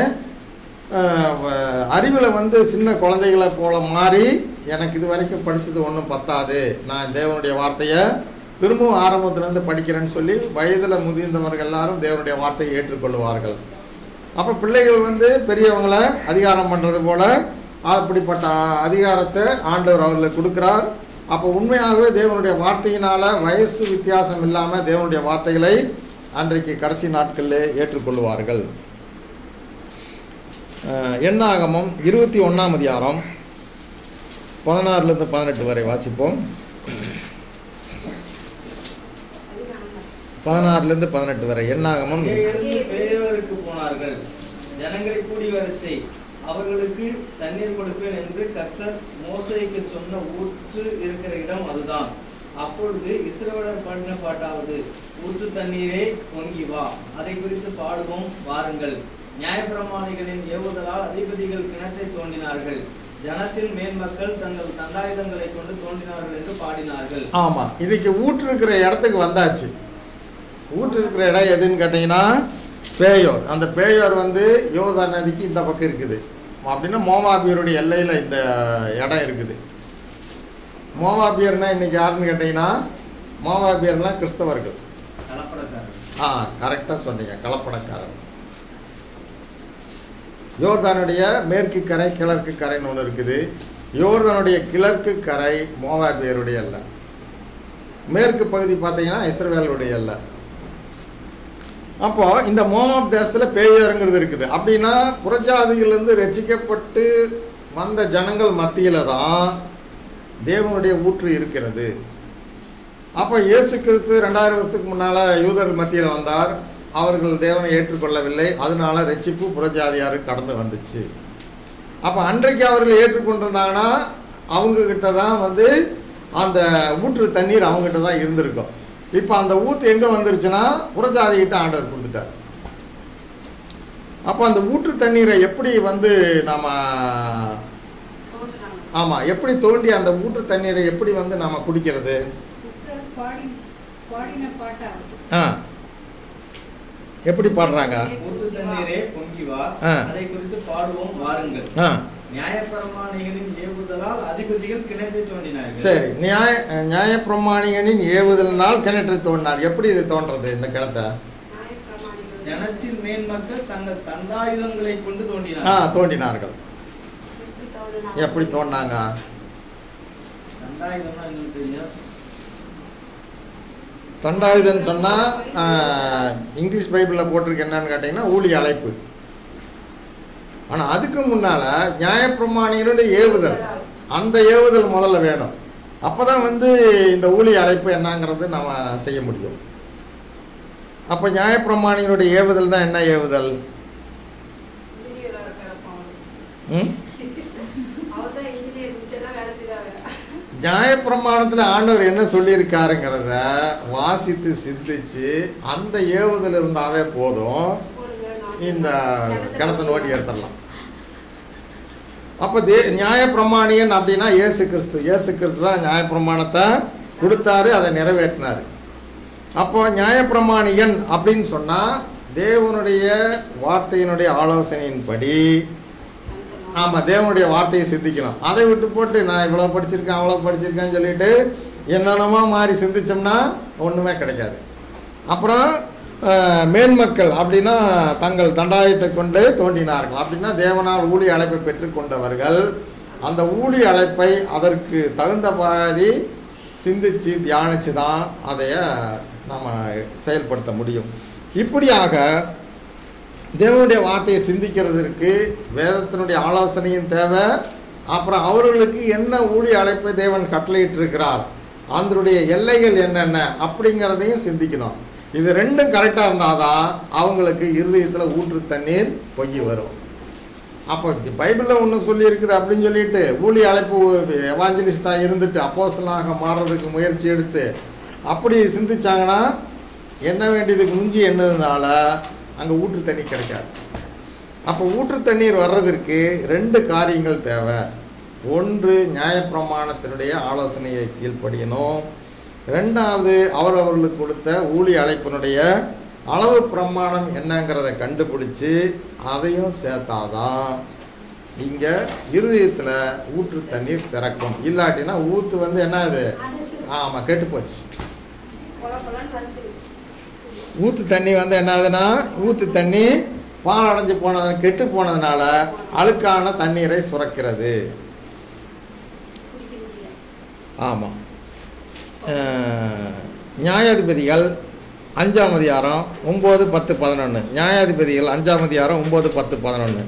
அறிவில் வந்து சின்ன குழந்தைகளை போல மாறி எனக்கு இது வரைக்கும் படித்தது ஒன்றும் பத்தாது நான் தேவனுடைய வார்த்தையை திரும்பவும் ஆரம்பத்திலேருந்து படிக்கிறேன்னு சொல்லி வயதில் முதிர்ந்தவர்கள் எல்லாரும் தேவனுடைய வார்த்தையை ஏற்றுக்கொள்வார்கள் அப்போ பிள்ளைகள் வந்து பெரியவங்களை அதிகாரம் பண்ணுறது போல அப்படிப்பட்ட அதிகாரத்தை ஆண்டவர் அவர்களுக்கு கொடுக்குறார் அப்போ உண்மையாகவே தேவனுடைய வார்த்தையினால் வயசு வித்தியாசம் இல்லாமல் தேவனுடைய வார்த்தைகளை அன்றைக்கு கடைசி நாட்களிலே ஏற்றுக்கொள்வார்கள் அஹ், எண்ணாகமம் இருபத்தி ஒன்றாம் அதிகாரம் பதினாறுலேருந்து பதினெட்டு வரை வாசிப்போம் பதினாறுலேருந்து பதினெட்டு வரை எண்ணாகமம்
அங்கேயிருந்து பேயோருக்கு போனார்கள் ஜனங்களை கூடி வரச் செய் அவர்களுக்கு தண்ணீர் கொடுப்பேன் என்று கர்த்தர் மோசேக்கு சொன்ன ஊற்று இருக்கிற இடம் அதுதான் அப்பொழுது இஸ்ரவேலர் பாடின பாட்டாவது ஊற்று தண்ணீரே பொங்கி வா அதை குறித்து பாடுவோம் வாருங்கள் நியாயப்பிரமாணிகளின் ஏவுதலால் அதிபதிகள் கிணற்றை தோண்டினார்கள் ஜனத்தில் மேன்மக்கள் தங்கள் தண்டாயுதங்களை கொண்டு தோண்டினார்கள் என்று பாடினார்கள்
ஆமாம் இன்னைக்கு ஊற்று இருக்கிற இடத்துக்கு வந்தாச்சு ஊற்று இருக்கிற இடம் எதுன்னு கேட்டிங்கன்னா பேயோர் அந்த பேயோர் வந்து யோதா நதிக்கு இந்த பக்கம் இருக்குது அப்படின்னா மோவாபியருடைய எல்லையில் இந்த இடம் இருக்குது மோவாபியர்னா இன்னைக்கு யாருன்னு கேட்டிங்கன்னா மோவாபியர்னா கிறிஸ்தவர்கள்
கலப்படக்காரர்
ஆ கரெக்டாக சொன்னீங்க கலப்படக்காரர் யோர்தானுடைய மேற்கு கரை கிழக்கு கரைன்னு ஒன்று இருக்குது யோர்தானுடைய கிழக்கு கரை மோவாபியருடைய அல்ல மேற்கு பகுதி பார்த்தீங்கன்னா இஸ்ரவேலுடைய அல்ல அப்போ இந்த மோவாப் தேசத்தில் பேயருங்கிறது இருக்குது அப்படின்னா புறஜாதியிலிருந்து ரசிக்கப்பட்டு வந்த ஜனங்கள் மத்தியில் தான் தேவனுடைய ஊற்று இருக்கிறது அப்போ இயேசு கிறிஸ்து ரெண்டாயிரம் வருஷத்துக்கு முன்னால் யூதர்கள் மத்தியில் வந்தார் அவர்கள் தேவனை ஏற்றுக்கொள்ளவில்லை அதனால ரட்சிப்பு புறஜாதியாருக்கு கடந்து வந்துச்சு அப்போ அன்றைக்கு அவர்கள் ஏற்றுக்கொண்டிருந்தாங்கன்னா அவங்கக்கிட்ட தான் வந்து அந்த ஊற்று தண்ணீர் அவங்ககிட்ட தான் இருந்திருக்கும் இப்போ அந்த ஊற்று எங்கே வந்துருச்சுன்னா புறஜாதிகிட்ட ஆண்டவர் கொடுத்துட்டார் அப்போ அந்த ஊற்று தண்ணீரை எப்படி வந்து நம்ம ஆமாம் எப்படி தோண்டி அந்த ஊற்று தண்ணீரை எப்படி வந்து நம்ம குடிக்கிறது
இஸ்ரவேல் பாடி பாடின பாட்டாவது
ஆ எப்படி பாடுறாங்க
ஊற்று தண்ணீரே பொங்கி வா
ஆ.
அதை குறித்து பாடுவோம் வாருங்கள்
ஆ
நியாயப்பிரமாணிகளின் ஏவுதலால் அதிபதிகள் கிணற்றை தோண்டினார்கள்
சரி நியாய நியாயப்பிரமாணிகனின் ஏவுதலினால் கிணற்றை தோண்டினார் எப்படி இது தோன்றது இந்த கிணத்தை
நியாயப்பிரமாணிகள்
ஜனத்தின் மேன்மக்கள் தங்கள் தண்டாயுதங்களை கொண்டு
ஆ
தோண்டினார்கள்
தோண்டினார்கள்
எப்படி தோன்றினாங்க?
எப்படி தோண்டினாங்க
தண்டாயுதம்னா என்னன்னு தெரியும்
தண்டாயுதன்னு சொன்னால் இங்கிலீஷ் பைபிளில் போட்டிருக்கு என்னன்னு கேட்டிங்கன்னா ஊழி அழைப்பு ஆனால் அதுக்கு முன்னால் நியாயப்பிரமாணிகளுடைய ஏவுதல் அந்த ஏவுதல் முதல்ல வேணும் அப்போ தான் வந்து இந்த ஊழி அழைப்பு என்னங்கிறது நம்ம செய்ய முடியும் அப்போ நியாயப்பிரமாணிகளுடைய ஏவுதல்னா என்ன ஏவுதல்
இன்ஜினியரா இருக்கிறப்ப அவரு.
ம்
அவர்தான் இன்ஜினியர் மிச்சம்லாம் வேலை செய்தாரு
நியாயப்பிரமாணத்தில் ஆண்டவர் என்ன சொல்லியிருக்காருங்கிறத வாசித்து சிந்திச்சு அந்த ஏவுதல் இருந்தாவே போதும்
போடுங்க
இந்த கிணத்தை நோண்டி எடுத்துடலாம் அப்போ தே நியாயப்பிரமாணியன் அப்படின்னா இயேசு கிறிஸ்து இயேசு கிறிஸ்து தான் நியாயப்பிரமாணத்தை கொடுத்தாரு அதை நிறைவேற்றினார் அப்போ நியாயப்பிரமாணியன் அப்படின்னு சொன்னால் தேவனுடைய வார்த்தையினுடைய ஆலோசனையின்படி ஆமாம் தேவனுடைய வார்த்தையை சிந்திக்கணும் அதை விட்டு போட்டு நான் இவ்வளோ படிச்சிருக்கேன் அவ்வளோ படிச்சிருக்கேன்னு சொல்லிட்டு என்னென்னமோ மாறி சிந்திச்சோம்னா ஒன்றுமே கிடைக்காது அப்புறம் அஹ், மேன்மக்கள் அப்படின்னா தங்கள் தண்டாயத்தை கொண்டு தோண்டினார்கள் அப்படின்னா தேவனால் ஊழி அழைப்பை பெற்றுக்கொண்டவர்கள் அந்த ஊழி அழைப்பை அதற்கு தகுந்த மாதிரி சிந்திச்சு தியானித்து தான் அதைய நம்ம செயல்படுத்த முடியும் இப்படியாக தேவனுடைய வார்த்தையை சிந்திக்கிறதற்கு வேதத்தினுடைய ஆலோசனையும் தேவை அப்புறம் அவர்களுக்கு என்ன ஊழிய அழைப்பை தேவன் கட்டளையிட்டிருக்கிறார் அதனுடைய எல்லைகள் என்னென்ன அப்படிங்கிறதையும் சிந்திக்கணும் இது ரெண்டும் கரெக்டாக இருந்தால் தான் அவங்களுக்கு இருதயத்தில் ஊற்று தண்ணீர் பொங்கி வரும் அப்போ பைபிளில் ஒன்று சொல்லியிருக்குது அப்படின்னு சொல்லிட்டு ஊழிய அழைப்பு எவாஞ்சலிஸ்டாக இருந்துட்டு அப்போஸ்தலனாக மாறுறதுக்கு முயற்சி எடுத்து அப்படி சிந்திச்சாங்கன்னா என்ன வேண்டியதுக்கு மிஞ்சி என்னதுனால அங்கே ஊற்று தண்ணி கிடைக்காது அப்போ ஊற்று தண்ணீர் வர்றதற்கு ரெண்டு காரியங்கள் தேவை ஒன்று நியாயப்பிரமாணத்தினுடைய ஆலோசனையை கீழ்ப்படியணும் ரெண்டாவது அவரவர்களுக்கு கொடுத்த ஊழிய அழைப்பினுடைய அளவு பிரமாணம் என்னங்கிறத கண்டுபிடிச்சு அதையும் சேர்த்தாதான் இங்கே இருதயத்தில் ஊற்று தண்ணீர் திறக்கும் இல்லாட்டினா ஊற்று வந்து என்ன இது ஆமாம் கெட்டு போச்சு
கொல கொலன்னு வருது
ஊற்று தண்ணி வந்து என்னதுன்னா ஊற்று தண்ணி பால் அடைஞ்சு போனது கெட்டு போனதுனால அழுக்கான தண்ணீரை சுரக்கிறது
குடிக்க முடியாது
ஆமாம் நியாயாதிபதிகள் அஞ்சாம் அதிகாரம் ஒம்பது பத்து பதினொன்று நியாயாதிபதிகள் அஞ்சாம் அதிகாரம் ஒம்பது பத்து பதினொன்று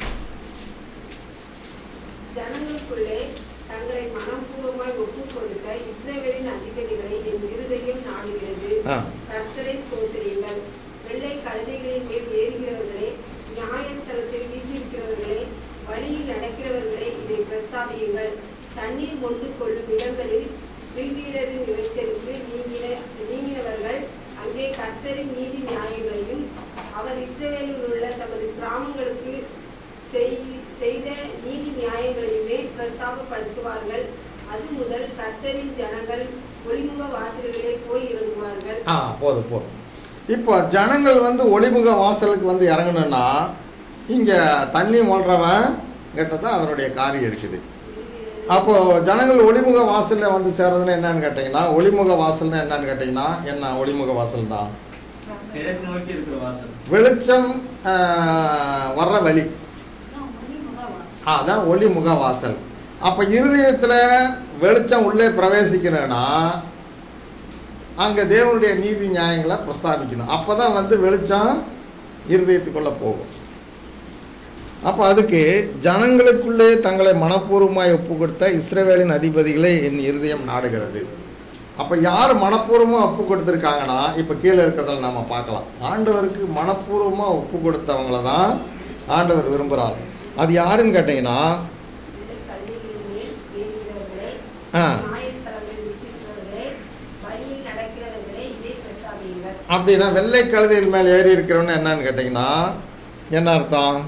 ஜனங்களுக்குள்ளே தங்களை மனப்பூர்வமாய் ஒப்புக் கொடுத்த இஸ்ரவேலின் அதிகாரிகளை என் இருதயம் நாடுகிறது
ஆ
கர்த்தரை ஸ்தோத்திரியுங்கள் வெள்ளை கழுதைகளின் மேல் ஏறுகிறவர்களே நியாயஸ்தலத்தில் வீற்றிருக்கிறவர்களே வழியில் நடக்கிறவர்களே இதை பிரஸ்தாபியுங்கள் தண்ணீர் மொண்டு கொள்ளும் இடங்களில் வில்வீரரின் இறைச்சலுக்கு நீங்கின நீங்கினவர்கள் அங்கே கர்த்தரின் நீதி நியாயங்களையும் அவர் இஸ்ரவேலில் உள்ள தமது கிராமங்களுக்கு செய்- செய்த நீதி நியாயங்களையுமே பிரஸ்தாபப்படுத்துவார்கள் அது முதல் கர்த்தரின் ஜனங்கள் ஒளிமுக வாசல்களே போய் இறங்குவார்கள்
ஆ போதும் போதும் இப்போ ஜனங்கள் வந்து ஒளிமுக வாசலுக்கு வந்து இறங்கணுன்னா இங்கே தண்ணி மொழ்றவன் கிட்ட தான் அதனுடைய காரியம் இருக்குது அப்போது ஜனங்கள் ஒளிமுக வாசலில் வந்து சேர்றதுன்னு என்னன்னு கேட்டிங்கன்னா ஒளிமுக வாசல்னு என்னன்னு கேட்டிங்கன்னா என்ன ஒளிமுக வாசல்னா
கிழக்கு நோக்கி இருக்கிற வாசல்
வெளிச்சம் ஆ, வர்ற வழி
இன்னும் மணிமுகவாசம்.
ஆ, அதான் ஒளிமுக வாசல் அப்போ இருதயத்தில் வெளிச்சம் உள்ளே பிரவேசிக்கணும்னா அங்கே தேவனுடைய நீதி நியாயங்களை பிரஸ்தாபிக்கணும் அப்போ தான் வந்து வெளிச்சம் இருதயத்துக்குள்ளே போகும் அப்போ அதுக்கு ஜனங்களுக்குள்ளே தங்களை மனப்பூர்வமாய் ஒப்பு கொடுத்த இஸ்ரவேலின் அதிபதிகளை என் இருதயம் நாடுகிறது அப்போ யார் மனப்பூர்வமாக ஒப்பு கொடுத்துருக்காங்கன்னா இப்போ கீழே இருக்கிறதில் நம்ம பார்க்கலாம் ஆண்டவருக்கு மனப்பூர்வமாக ஒப்பு கொடுத்தவங்கள தான் ஆண்டவர் விரும்புகிறார் அது யாருன்னு கேட்டிங்கன்னா
வெள்ளை கழுதைகளின் மேல் ஏறுகிறவர்களே
ஆ
நியாயஸ்தலங்களில் வீற்றிருக்கிறவர்களே வழியில் நடக்கிறவர்களே இதை பிரஸ்தாபியுங்கள்
அப்படின்னா வெள்ளை கழுதையின் மேல் ஏறி இருக்கிறவன்னு என்னன்னு கேட்டிங்கன்னா என்ன அர்த்தம்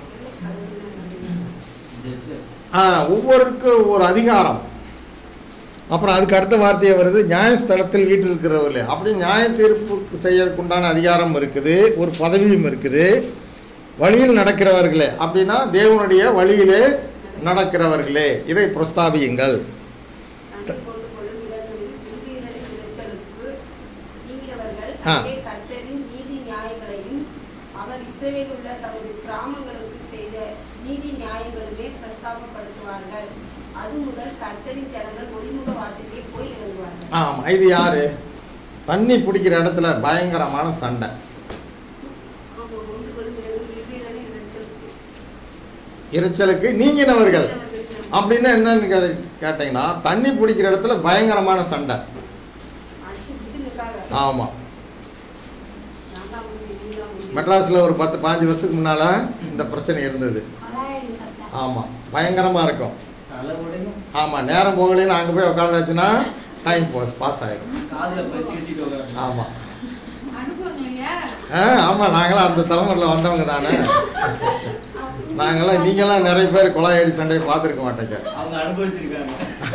ஜட்ஜு
ஆ ஒவ்வொருக்கும் ஒரு அதிகாரம் அப்புறம் அதுக்கு அடுத்த வார்த்தையை வருது நியாயஸ்தலத்தில் வீட்டிருக்கிறவர்களே அப்படி நியாய தீர்ப்புக்கு செய்யறதுக்குண்டான அதிகாரம் இருக்குது ஒரு பதவியும் இருக்குது வழியில் நடக்கிறவர்களே அப்படின்னா தேவனுடைய வழியிலே நடக்கிறவர்களே இதை பிரஸ்தாபியுங்கள்
தண்ணீர் கொண்டு கொள்ளும் இடங்களில் வில்வீரரின் இரைச்சலுக்கு நீங்கினவர்கள்
ஆ.
அங்கே கர்த்தரின் நீதி நியாயங்களையும் அவர் இஸ்ரவேலில் உள்ள தமது கிராமங்களுக்கு செய்த நீதி நியாயங்களுமே பிரஸ்தாபப்படுத்துவார்கள் அது முதல் கர்த்தரின் ஜனங்கள் ஒளிமுக வாசலிலே போய் இறங்குவார்கள்
ஆமாம் இது யார் தண்ணி பிடிக்கிற இடத்துல பயங்கரமான சண்டை
ஆமா, ஒன்று கொள்ளும் இடங்களில் வில்வீரரின் இரைச்சலுக்கு
இரைச்சலுக்கு நீங்கினவர்கள் அப்படின்னா என்னன்னு கேட்ட கேட்டிங்கன்னா தண்ணி பிடிக்கிற இடத்துல பயங்கரமான சண்டை
அடிச்சு பிடிச்சு நிற்காங்க
ஆமாம்
நான் தான் முந்தி, நீ தான் முந்தி.
மெட்ராஸில் ஒரு பத்து பாஞ்சு வருஷத்துக்கு முன்னால் இந்த பிரச்சனை இருந்தது
மலையாளி சட்டை.
ஆமாம் பயங்கரமாக இருக்கும்
தலை உடையும்
ஆமாம் நேரம் போகலைன்னு அங்கே போய் உட்காந்தாச்சுன்னா டைம் பாஸ் பாஸ் ஆயிடும்
காதுல பத்தி வச்சுட்டு உட்காரு.
ஆமாம்
அனுபவம் இல்லையா
ஆ ஆமாம் நாங்களாம் அந்த தலைமுறையில் வந்தவங்க தானே நாங்களாம் நீங்களாம் நிறைய பேர் கொலையடி சண்டையை பார்த்துருக்க மாட்டேங்க
அவங்க அனுபவிச்சிருக்காங்க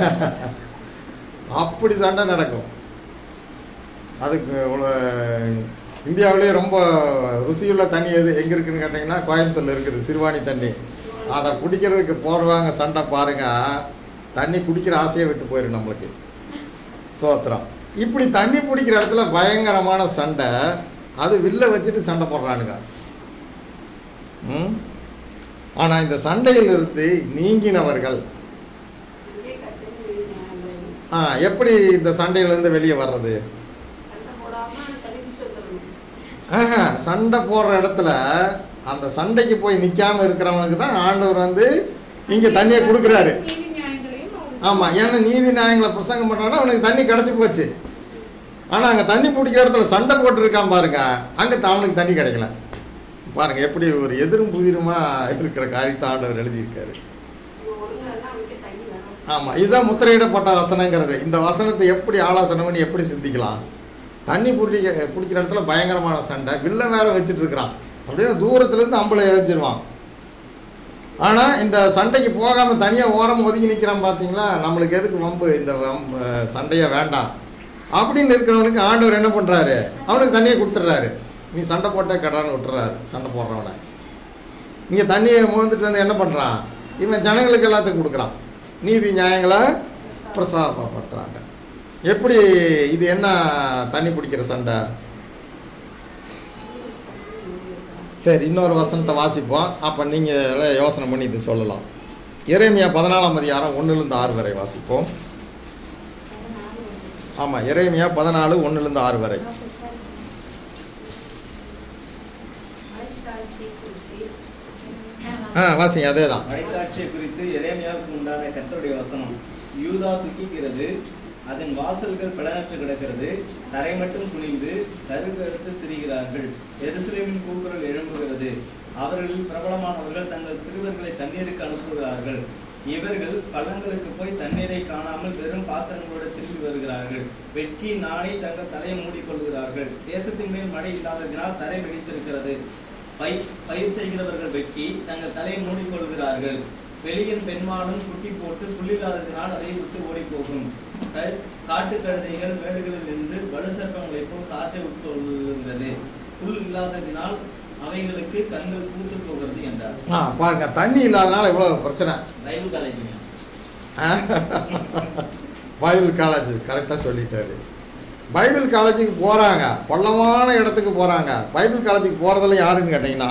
அப்படி சண்டை நடக்கும் அதுக்கு இவ்வளோ இந்தியாவிலேயே ரொம்ப ருசியுள்ள தண்ணி எது எங்கே இருக்குன்னு கேட்டிங்கன்னா கோயம்புத்தூரில் இருக்குது சிறுவாணி தண்ணி அதை குடிக்கிறதுக்கு போடுவாங்க சண்டை பாருங்க தண்ணி குடிக்கிற ஆசையை விட்டு போயிடும் நம்மளுக்கு சோத்திரம் இப்படி தண்ணி பிடிக்கிற இடத்துல பயங்கரமான சண்டை அது வில்ல வச்சுட்டு சண்டை போடுறானுங்க ம் ஆனால் இந்த சண்டையிலிருந்து நீங்கினவர்கள்
இங்கே கத்துக்கு
ஆ எப்படி இந்த சண்டையிலேருந்து வெளியே வர்றது
சண்டை போடாம தனிச்சு வந்துடணும்
ஆஹா சண்டை போடுற இடத்துல அந்த சண்டைக்கு போய் நிற்காம இருக்கிறவனுக்கு தான் ஆண்டவர் வந்து இங்கே தண்ணியை கொடுக்குறாரு
நீதி நியாயங்களையும் அவர்
ஆமாம் ஏன்னா நீதி நியாயங்களை பிரசங்கம் பண்ணுறான்னா அவனுக்கு தண்ணி கிடச்சி போச்சு ஆனால் அங்கே தண்ணி பிடிக்கிற இடத்துல சண்டை போட்டுருக்கான் பாருங்க அங்கே அவனுக்கு தண்ணி கிடைக்கல பாருங்க எப்படி ஒரு எதிரும் புதிருமா இருக்கிற காரியத்தை ஆண்டவர் எழுதியிருக்காரு
இவன் ஒழுங்கா இருந்தா அவனுக்கு தண்ணி வரும்
ஆமாம் இதுதான் முத்திரையிடப்பட்ட வசனங்கிறது இந்த வசனத்தை எப்படி ஆலோசனை பண்ணி எப்படி சிந்திக்கலாம் தண்ணி பிடிக்க பிடிக்கிற இடத்துல பயங்கரமான சண்டை வில்ல வேற வச்சுட்டு இருக்கிறான் அப்படியே தூரத்துலேருந்து அம்பளை எரிஞ்சிருவான் ஆனால் இந்த சண்டைக்கு போகாமல் தனியாக ஓரம் ஒதுங்கி நிற்கிறான் பார்த்தீங்களா நம்மளுக்கு எதுக்கு வம்பு இந்த வம்பு சண்டையை வேண்டாம் அப்படின்னு இருக்கிறவனுக்கு ஆண்டவர் என்ன பண்ணுறாரு அவனுக்கு தண்ணியை கொடுத்துட்றாரு நீ சண்டை போட்டே கடான்னு விட்டுறாரு சண்டை போடுறவனை இங்கே தண்ணியை முகந்துட்டு வந்து என்ன பண்ணுறான் இவன் ஜனங்களுக்கு எல்லாத்துக்கும் கொடுக்குறான் நீதி நியாயங்களை பிரசாபப்படுத்துகிறாங்க எப்படி இது என்ன தண்ணி பிடிக்கிற சண்டை சரி இன்னொரு வசனத்தை வாசிப்போம் அப்போ நீங்கள் யோசனை பண்ணி இது சொல்லலாம் இறைமையா பதினாலாம் அதிகாரம் ஒன்றுலேருந்து ஆறு வரை வாசிப்போம் ஆமாம் இறைமையா பதினாலு ஒன்றுலேருந்து ஆறு வரை
மழைக்காட்சி குறித்து
ஆ வாசிங்க அதே தான்
மழைக்காட்சியை குறித்து எரேமியாவுக்கு உண்டான கர்த்தருடைய வசனம் யூதா துக்கிக்கிறது அதன் வாசல்கள் பலனற்று கிடக்கிறது தரை மட்டும் குனிந்து கருகறுத்து திரிகிறார்கள் எருசலேமின் கூக்குரல் எழும்புகிறது அவர்களில் பிரபலமானவர்கள் தங்கள் சிறுவர்களை தண்ணீருக்கு அனுப்புகிறார்கள் இவர்கள் பள்ளங்களுக்கு போய் தண்ணீரை காணாமல் வெறும் பாத்திரங்களோடு திரும்பி வருகிறார்கள் வெட்கி நாணி தங்கள் தலையை மூடிக்கொள்கிறார்கள் தேசத்தின் மேல் மழை இல்லாததினால் தரை வெடித்திருக்கிறது பயிர் பயிர் செய்கிறவர்கள் வெட்கி தங்கள் தலையை மூடிக்கொள்கிறார்கள் வெளியின் பெண்மானும் குட்டி போட்டு புல்லில்லாததினால் அதை விட்டு ஓடிப் போகும் க- காட்டுக் கழுதைகள் மேடுகளில் நின்று வலுசர்ப்பங்களைப் போல் காற்றை உட்கொள்கிறது புல் இல்லாததினால் அவைகளுக்கு கண்கள் பூத்து போகிறது என்றார்
ஆ பாருங்க தண்ணி இல்லாதனால இவ்வளோ பிரச்சனை
பைபிள் காலேஜுங்க
பைபிள் காலேஜ் கரெக்டாக சொல்லிட்டாரு பைபிள் காலேஜுக்கு போகிறாங்க பள்ளமான இடத்துக்கு போகிறாங்க பைபிள் காலேஜுக்கு போகிறதுல யாருன்னு கேட்டிங்கன்னா